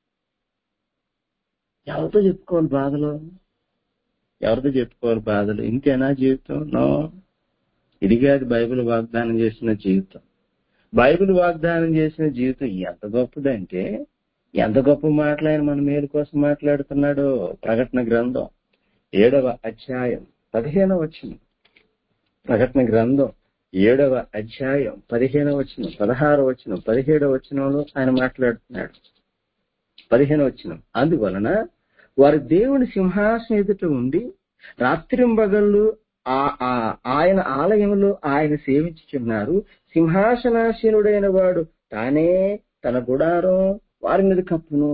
ఎవరితో చెప్పుకోవాలి బాధలో ఎవరితో చెప్పుకోవాలి బాధలు ఇంతేనా జీవితం నో ఇది కాదు బైబిల్ వాగ్దానం చేసిన జీవితం బైబిల్ వాగ్దానం చేసిన జీవితం ఎంత గొప్పదంటే ఎంత గొప్ప మాటలైన మన మేలు కోసం మాట్లాడుతున్నాడో ప్రకటన గ్రంథం ఏడవ అధ్యాయం పదిహేనవ వచ్చిన ప్రకటన గ్రంథం ఏడవ అధ్యాయం పదిహేనవ వచ్చిన పదహారవ వచ్చిన పదిహేడవ వచనంలో ఆయన మాట్లాడుతున్నాడు పదిహేను వచ్చిన అందువలన వారు దేవుని సింహాసనం ఎదుట ఉండి రాత్రింబగళ్ళు ఆ- ఆ- ఆయన ఆలయంలో ఆయన సేవించుచున్నారు సింహాసనాసీనుడైన వాడు తానే తన గుడారం వారి మీద కప్పును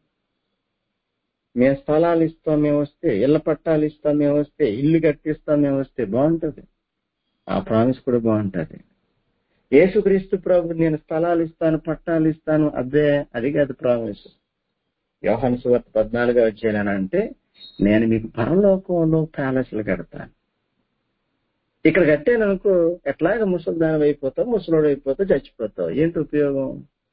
మేము స్థలాలు ఇస్తాం మేము వస్తే ఇళ్ల పట్టాలు ఇస్తాం మేము వస్తే ఇల్లు కట్టిస్తాం మేము వస్తే బాగుంటది ఆ ప్రామిస్ కూడా బాగుంటది యేసుక్రీస్తు ప్రభు నేను స్థలాలు ఇస్తాను పట్టాలు ఇస్తాను అబ్బే అది కాదు ప్రామిస్ యోహాను సువార్త పద్నాలుగో వచ్చేయాలంటే నేను మీకు పరలోకంలో ప్యాలెస్లు కడతాను ఇక్కడ కట్టాను అనుకో ఎట్లాగ ముసలిదానం అయిపోతావు ముసలోడు అయిపోతావు చచ్చిపోతావు ఏంటి ఉపయోగం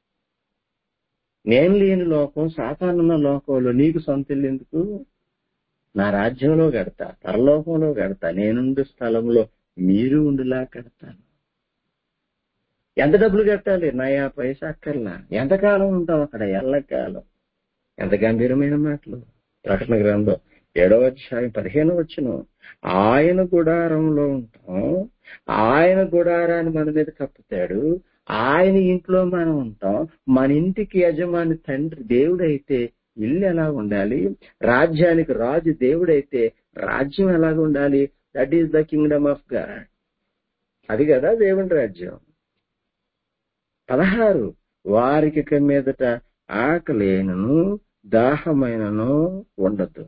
నేను లేని లోకం సాధారణ లోకంలో నీకు సొంత ఇల్లు ఎందుకు నా రాజ్యంలో కడతా పరలోకంలో కడతా నేనుండే స్థలంలో మీరు ఉండులా కడతాను ఎంత డబ్బులు కట్టాలి నయా పైసా అక్కర్లా ఎంతకాలం ఉంటాం అక్కడ ఎల్లకాలం ఎంత గంభీరమైన మాటలు ప్రకటన గ్రంథం ఏడవ అధ్యాయం పదిహేను వచ్చిన ఆయన గుడారంలో ఉంటాం ఆయన గుడారాన్ని మన మీద కప్పుతాడు ఆయన ఇంట్లో మనం ఉంటాం మన ఇంటికి యజమాని తండ్రి దేవుడైతే ఇల్లు ఎలా ఉండాలి రాజ్యానికి రాజు దేవుడైతే రాజ్యం ఎలాగ ఉండాలి that is the kingdom of God అది కదా దేవుని రాజ్యం పదహారు వారికి ఇక మీదట ఆకలేనను దాహమైనను ఉండదు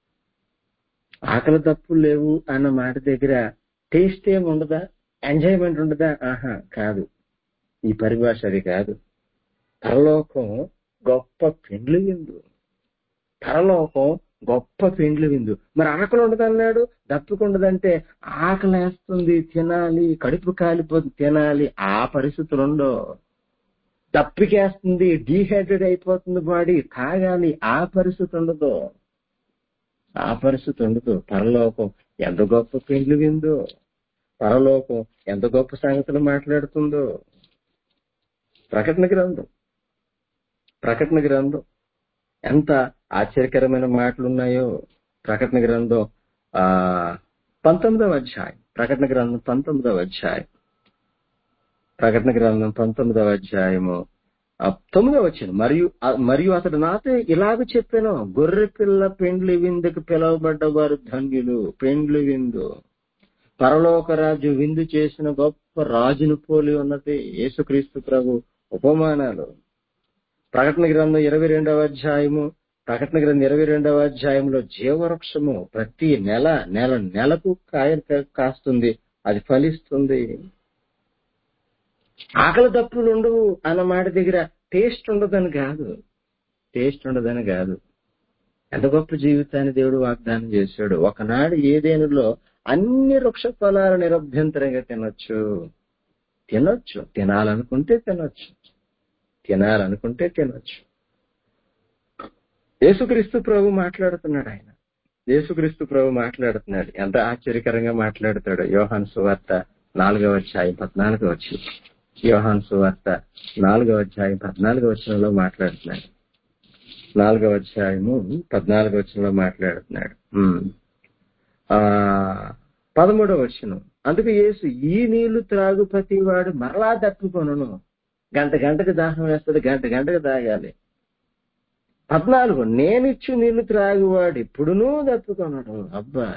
ఆకలి తప్పులు లేవు అన్న మాట దగ్గర టేస్ట్ ఏమి ఉండదా ఎంజాయ్మెంట్ ఉండదా ఆహా కాదు ఈ పరిభాష అది కాదు పరలోకం గొప్ప పెండ్లు విందు పరలోకం గొప్ప పెండ్లు విందు మరి ఆకలి ఉండదన్నాడు దప్పుకుండదంటే ఆకలేస్తుంది తినాలి కడుపు కాలిపోతుంది తినాలి ఆ పరిస్థితులు ఉండో దప్పికేస్తుంది డీహైడ్రేట్ అయిపోతుంది బాడీ తాగాలి ఆ పరిస్థితి ఉండదు ఆ పరిస్థితి ఉండదు పరలోకం ఎంత గొప్ప పెండ్లు విందో పరలోకం ఎంత గొప్ప సంగతులు మాట్లాడుతుందో ప్రకటన గ్రంథం ప్రకటన గ్రంథం ఎంత ఆశ్చర్యకరమైన మాటలు ఉన్నాయో ప్రకటన గ్రంథం ఆ పంతొమ్మిదవ అధ్యాయం ప్రకటన గ్రంథం పంతొమ్మిదవ అధ్యాయం ప్రకటన గ్రంథం పంతొమ్మిదవ అధ్యాయము ఆ తొమ్మిదవ వచ్చిన మరియు ఆ- మరియు అతడు నాతో ఇలాగ చెప్పాను గొర్రె పిల్ల పెండ్లి విందుకు పిలువబడ్డ వారు ధన్యులు పెండ్లి విందు పరలోక రాజు విందు చేసిన గొప్ప రాజును పోలి ఉన్నది యేసుక్రీస్తు ప్రభు ఉపమానాలు ప్రకటన గ్రంథం ఇరవై రెండవ అధ్యాయము ప్రకటన గ్రంథం ఇరవై రెండవ అధ్యాయంలో జీవవృక్షము ప్రతి నెల నెల నెలకు కాయలు కా- కాస్తుంది అది ఫలిస్తుంది ఆకలి తప్పులు ఉండవు అన్న మాట దగ్గర టేస్ట్ ఉండదని కాదు టేస్ట్ ఉండదని కాదు ఎంత గొప్ప జీవితాన్ని దేవుడు వాగ్దానం చేశాడు ఒకనాడు ఏదేనులో అన్ని వృక్ష ఫలాలు నిరభ్యంతరంగా తినొచ్చు తినొచ్చు తినాలనుకుంటే తినొచ్చు తినాలనుకుంటే తినొచ్చు యేసుక్రీస్తు ప్రభు మాట్లాడుతున్నాడు ఆయన యేసుక్రీస్తు ప్రభు మాట్లాడుతున్నాడు ఎంత ఆశ్చర్యకరంగా మాట్లాడతాడు యోహాన్ సువార్త నాలుగవ అధ్యాయం పద్నాలుగవ వచ్చి యోహాన్ సువార్త నాలుగవ అధ్యాయం పద్నాలుగవ వచనంలో మాట్లాడుతున్నాడు నాలుగవ అధ్యాయము పద్నాలుగవ వచనంలో మాట్లాడుతున్నాడు ఉమ్. ఆ పదమూడవ వచనం అందుకు యేసు ఈ నీళ్లు త్రాగు ప్రతి వాడు మరలా తప్పుకొనను గంట గంటకు దాహం వేస్తుంది గంట గంటకు తాగాలి పద్నాలుగు నేనిచ్చు నీళ్లు త్రాగువాడు ఇప్పుడునూ దప్పుకొనడు అబ్బా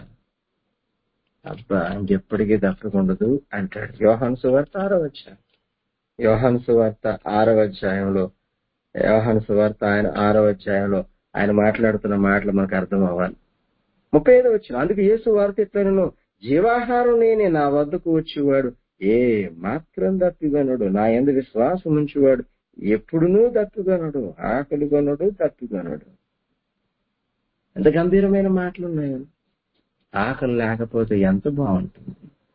అబ్బా ఇంకెప్పటికీ దప్పకుండదు అంటాడు యోహాను సువార్త ఆరో అధ్యాయం యోహాను సువార్త ఆరవ అధ్యాయంలో యోహాను సువార్త ఆయన ఆరవ అధ్యాయంలో ఆయన మాట్లాడుతున్న మాటలు మనకు అర్థం అవ్వాలి ముప్పై ఐదు వచ్చిన అందుకు యేసు వార్త ఎట్లనను జీవాహారం నేనే నా వద్దకు వచ్చేవాడు ఏ మాత్రం దప్పిగొనడు నా ఎందు విశ్వాసం ఉంచేవాడు ఎప్పుడునూ దప్పిగొనడు ఆకలి కొనడు దప్పిగొనడు ఎంత గంభీరమైన మాటలు ఉన్నాయి ఆకలి లేకపోతే ఎంత బాగుంటుంది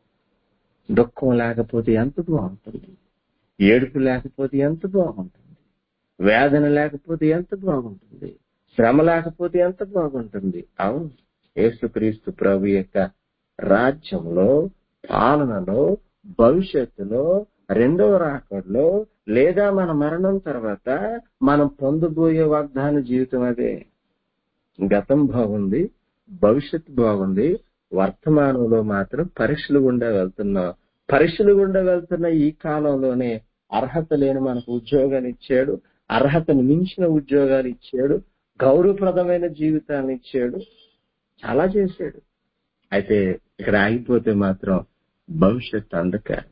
దుఃఖం లేకపోతే ఎంత బాగుంటుంది ఏడుపు లేకపోతే ఎంత బాగుంటుంది వేదన లేకపోతే ఎంత బాగుంటుంది శ్రమ లేకపోతే ఎంత బాగుంటుంది అవును యేసుక్రీస్తు ప్రభు యొక్క రాజ్యంలో పాలనలో భవిష్యత్తులో రెండవ రాకడలో లేదా మన మరణం తర్వాత మనం పొందబోయే వాగ్దాన జీవితం అదే గతం బాగుంది భవిష్యత్తు బాగుంది వర్తమానంలో మాత్రం పరీక్షలు గుండా వెళ్తున్నాం పరీక్షలు గుండా వెళ్తున్న ఈ కాలంలోనే అర్హత లేని మనకు ఉద్యోగాలు ఇచ్చాడు అర్హతను మించిన ఉద్యోగాలు ఇచ్చాడు గౌరవప్రదమైన జీవితాన్ని ఇచ్చాడు చాలా చేశాడు అయితే ఇక్కడ ఆగిపోతే మాత్రం భవిష్యత్ అంధకారం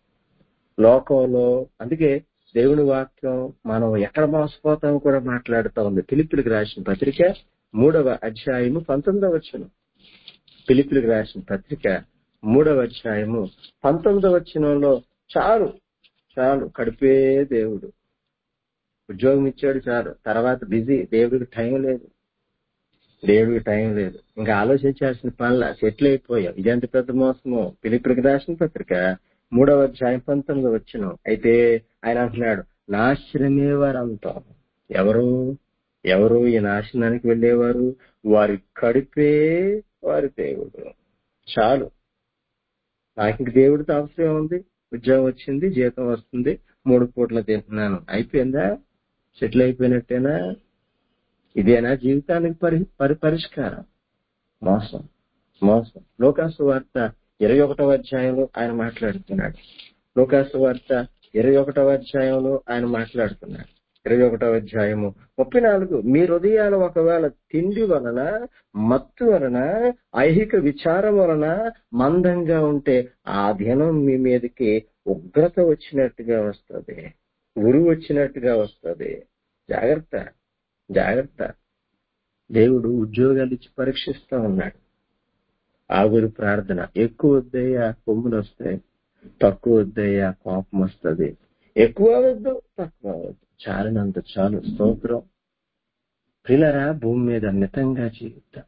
లోకంలో అందుకే దేవుని వాక్యం మనం ఎక్కడ మోసపోతాం కూడా మాట్లాడుతూ ఉంది పిలిపిలికి రాసిన పత్రిక మూడవ అధ్యాయము పంతొమ్మిదవ వచనం పిలిపిలికి రాసిన పత్రిక మూడవ అధ్యాయము పంతొమ్మిదవ వచనంలో చాలు చాలు కడిపే దేవుడు ఉద్యోగం ఇచ్చాడు చాలు తర్వాత బిజీ దేవుడికి టైం లేదు దేవుడికి టైం లేదు ఇంకా ఆలోచించాల్సిన పనుల సెటిల్ అయిపోయాం ఇదెంత పెద్ద మోసమో పిలిపిలికి రాసిన పత్రిక మూడవ అధ్యాయం పంతొమ్మిది వచ్చిన అయితే ఆయన అంటున్నాడు నాశనమే వారంతా ఎవరు ఎవరు ఈ నాశనానికి వెళ్ళేవారు వారి కడిపే వారి దేవుడు చాలు నాకు ఇంక దేవుడితో అవసరం ఉంది ఉద్యోగం వచ్చింది జీతం వస్తుంది మూడు పూట్ల తింటున్నాను అయిపోయిందా సెటిల్ అయిపోయినట్టేనా ఇదేనా జీవితానికి పరి పరి పరిష్కారం మోసం మోసం లోకాసు వార్త ఇరవై ఒకటవ అధ్యాయంలో ఆయన మాట్లాడుతున్నాడు లోకాసు వార్త ఇరవై ఒకటవ అధ్యాయంలో ఆయన మాట్లాడుతున్నాడు ఇరవై ఒకటవ అధ్యాయము ముప్పై నాలుగు మీ హృదయాలు ఒకవేళ తిండి వలన మత్తు వలన ఐహిక విచారం వలన మందంగా ఉంటే ఆ దినం మీ మీదకి ఉగ్రత వచ్చినట్టుగా వస్తుంది ఉరు వచ్చినట్టుగా వస్తుంది జాగ్రత్త జాగ్రత్త దేవుడు ఉద్యోగాలు ఇచ్చి పరీక్షిస్తా ఉన్నాడు ఆగురు ప్రార్థన ఎక్కువ వద్దయ్యా కొమ్ములు వస్తాయి తక్కువ వద్దయ్యా కోపం వస్తుంది ఎక్కువ వద్దు తక్కువ వద్దు చాలినంత చాలు స్తోత్రం పిల్లరా భూమి మీద మితంగా జీవిద్దాం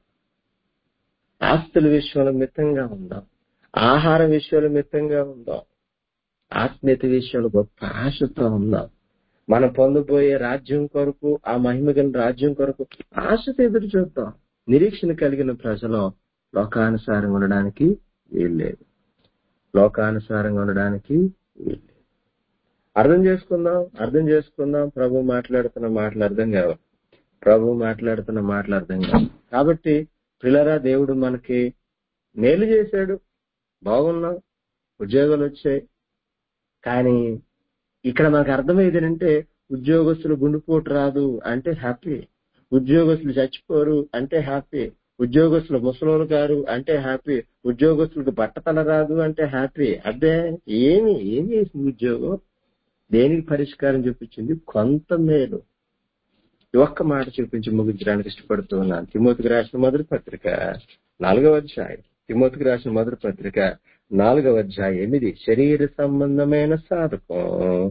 ఆస్తుల విషయంలో మితంగా ఉందాం ఆహార విషయంలో మితంగా ఉందాం ఆత్మీయత విషయంలో గొప్ప ఆశతో ఉందాం మనం పొందబోయే రాజ్యం కొరకు ఆ మహిమ కలిగిన రాజ్యం కొరకు ఆశతో ఎదురు చూద్దాం నిరీక్షణ కలిగిన ప్రజలు లోకానుసారంగా ఉండడానికి వీల్లేదు లోకానుసారంగా ఉండడానికి వీల్లేదు అర్థం చేసుకుందాం అర్థం చేసుకుందాం ప్రభు మాట్లాడుతున్న మాటలు అర్థం కావు ప్రభు మాట్లాడుతున్న మాటలు అర్థం కావు కాబట్టి పిల్లరా దేవుడు మనకి మేలు చేశాడు బాగున్నాం ఉద్యోగాలు వచ్చాయి కానీ ఇక్కడ మనకు అర్థమయ్యేది ఏంటంటే ఉద్యోగస్తులు గుండెపోటు రాదు అంటే హ్యాపీ ఉద్యోగస్తులు చచ్చిపోరు అంటే హ్యాపీ ఉద్యోగస్తులు ముసలోలు గారు అంటే హ్యాపీ ఉద్యోగస్తులకు బట్టతల రాదు అంటే హ్యాపీ అదే ఏమి ఏం చేసింది ఉద్యోగం దేనికి పరిష్కారం చూపించింది కొంత మేలు ఈ ఒక్క మాట చూపించి ముగించడానికి ఇష్టపడుతూ ఉన్నాను తిమోతికి రాసిన మొదటి పత్రిక నాలుగవ అధ్యాయం తిమోతికి రాసిన మొదటి పత్రిక నాలుగవ అధ్యాయం ఎనిమిది శరీర సంబంధమైన సాధకం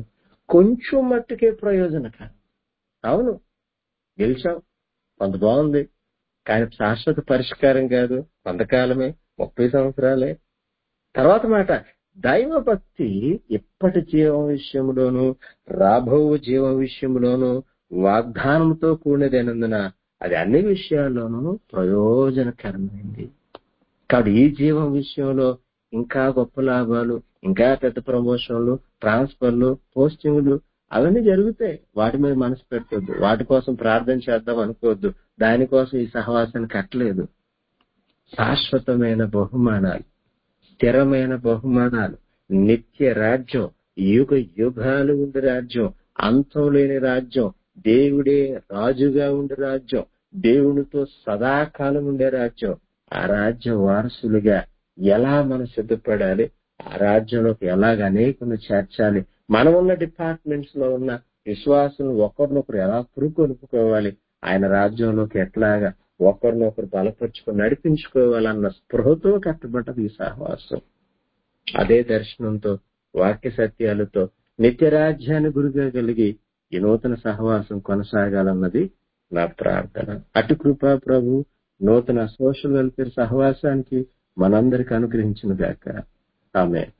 కొంచెం మట్టుకే ప్రయోజనకరం అవును గెలిచాం కొంత బాగుంది కానీ శాశ్వత పరిష్కారం కాదు కొంతకాలమే ముప్పై సంవత్సరాలే తర్వాత మాట దైవ భక్తి ఇప్పటి జీవం విషయంలోను రాబో జీవం విషయంలోను వాగ్దానంతో కూడినదైనందున అది అన్ని విషయాల్లోనూ ప్రయోజనకరమైంది కాబట్టి ఈ జీవం విషయంలో ఇంకా గొప్ప లాభాలు ఇంకా పెద్ద ప్రమోషన్లు ట్రాన్స్ఫర్లు పోస్టింగ్లు అవన్నీ జరుగుతాయి వాటి మీద మనసు పెట్టొద్దు వాటి కోసం ప్రార్థన చేద్దాం అనుకోవద్దు దానికోసం ఈ సహవాసాన్ని కట్టలేదు శాశ్వతమైన బహుమానాలు స్థిరమైన బహుమానాలు నిత్య రాజ్యం యుగ యుగాలు ఉండే రాజ్యం అంతం లేని రాజ్యం దేవుడే రాజుగా ఉండే రాజ్యం దేవునితో సదాకాలం ఉండే రాజ్యం ఆ రాజ్యం వారసులుగా ఎలా మనం సిద్ధపడాలి ఆ రాజ్యంలోకి ఎలాగ అనేకులు చేర్చాలి మనం ఉన్న డిపార్ట్మెంట్స్ లో ఉన్న విశ్వాసులు ఒకరినొకరు ఎలా పురుకొలుపుకోవాలి ఆయన రాజ్యంలోకి ఎట్లాగా ఒకరినొకరు బలపరుచుకొని నడిపించుకోవాలన్న స్పృహతో కట్టబడ్డది ఈ సహవాసం అదే దర్శనంతో వాక్య సత్యాలతో నిత్య రాజ్యాన్ని గురిగా కలిగి ఈ నూతన సహవాసం కొనసాగాలన్నది నా ప్రార్థన అటు కృపా ప్రభు నూతన సోషల్ వెల్ఫేర్ సహవాసానికి మనందరికి అనుగ్రహించిన గాక ఆమె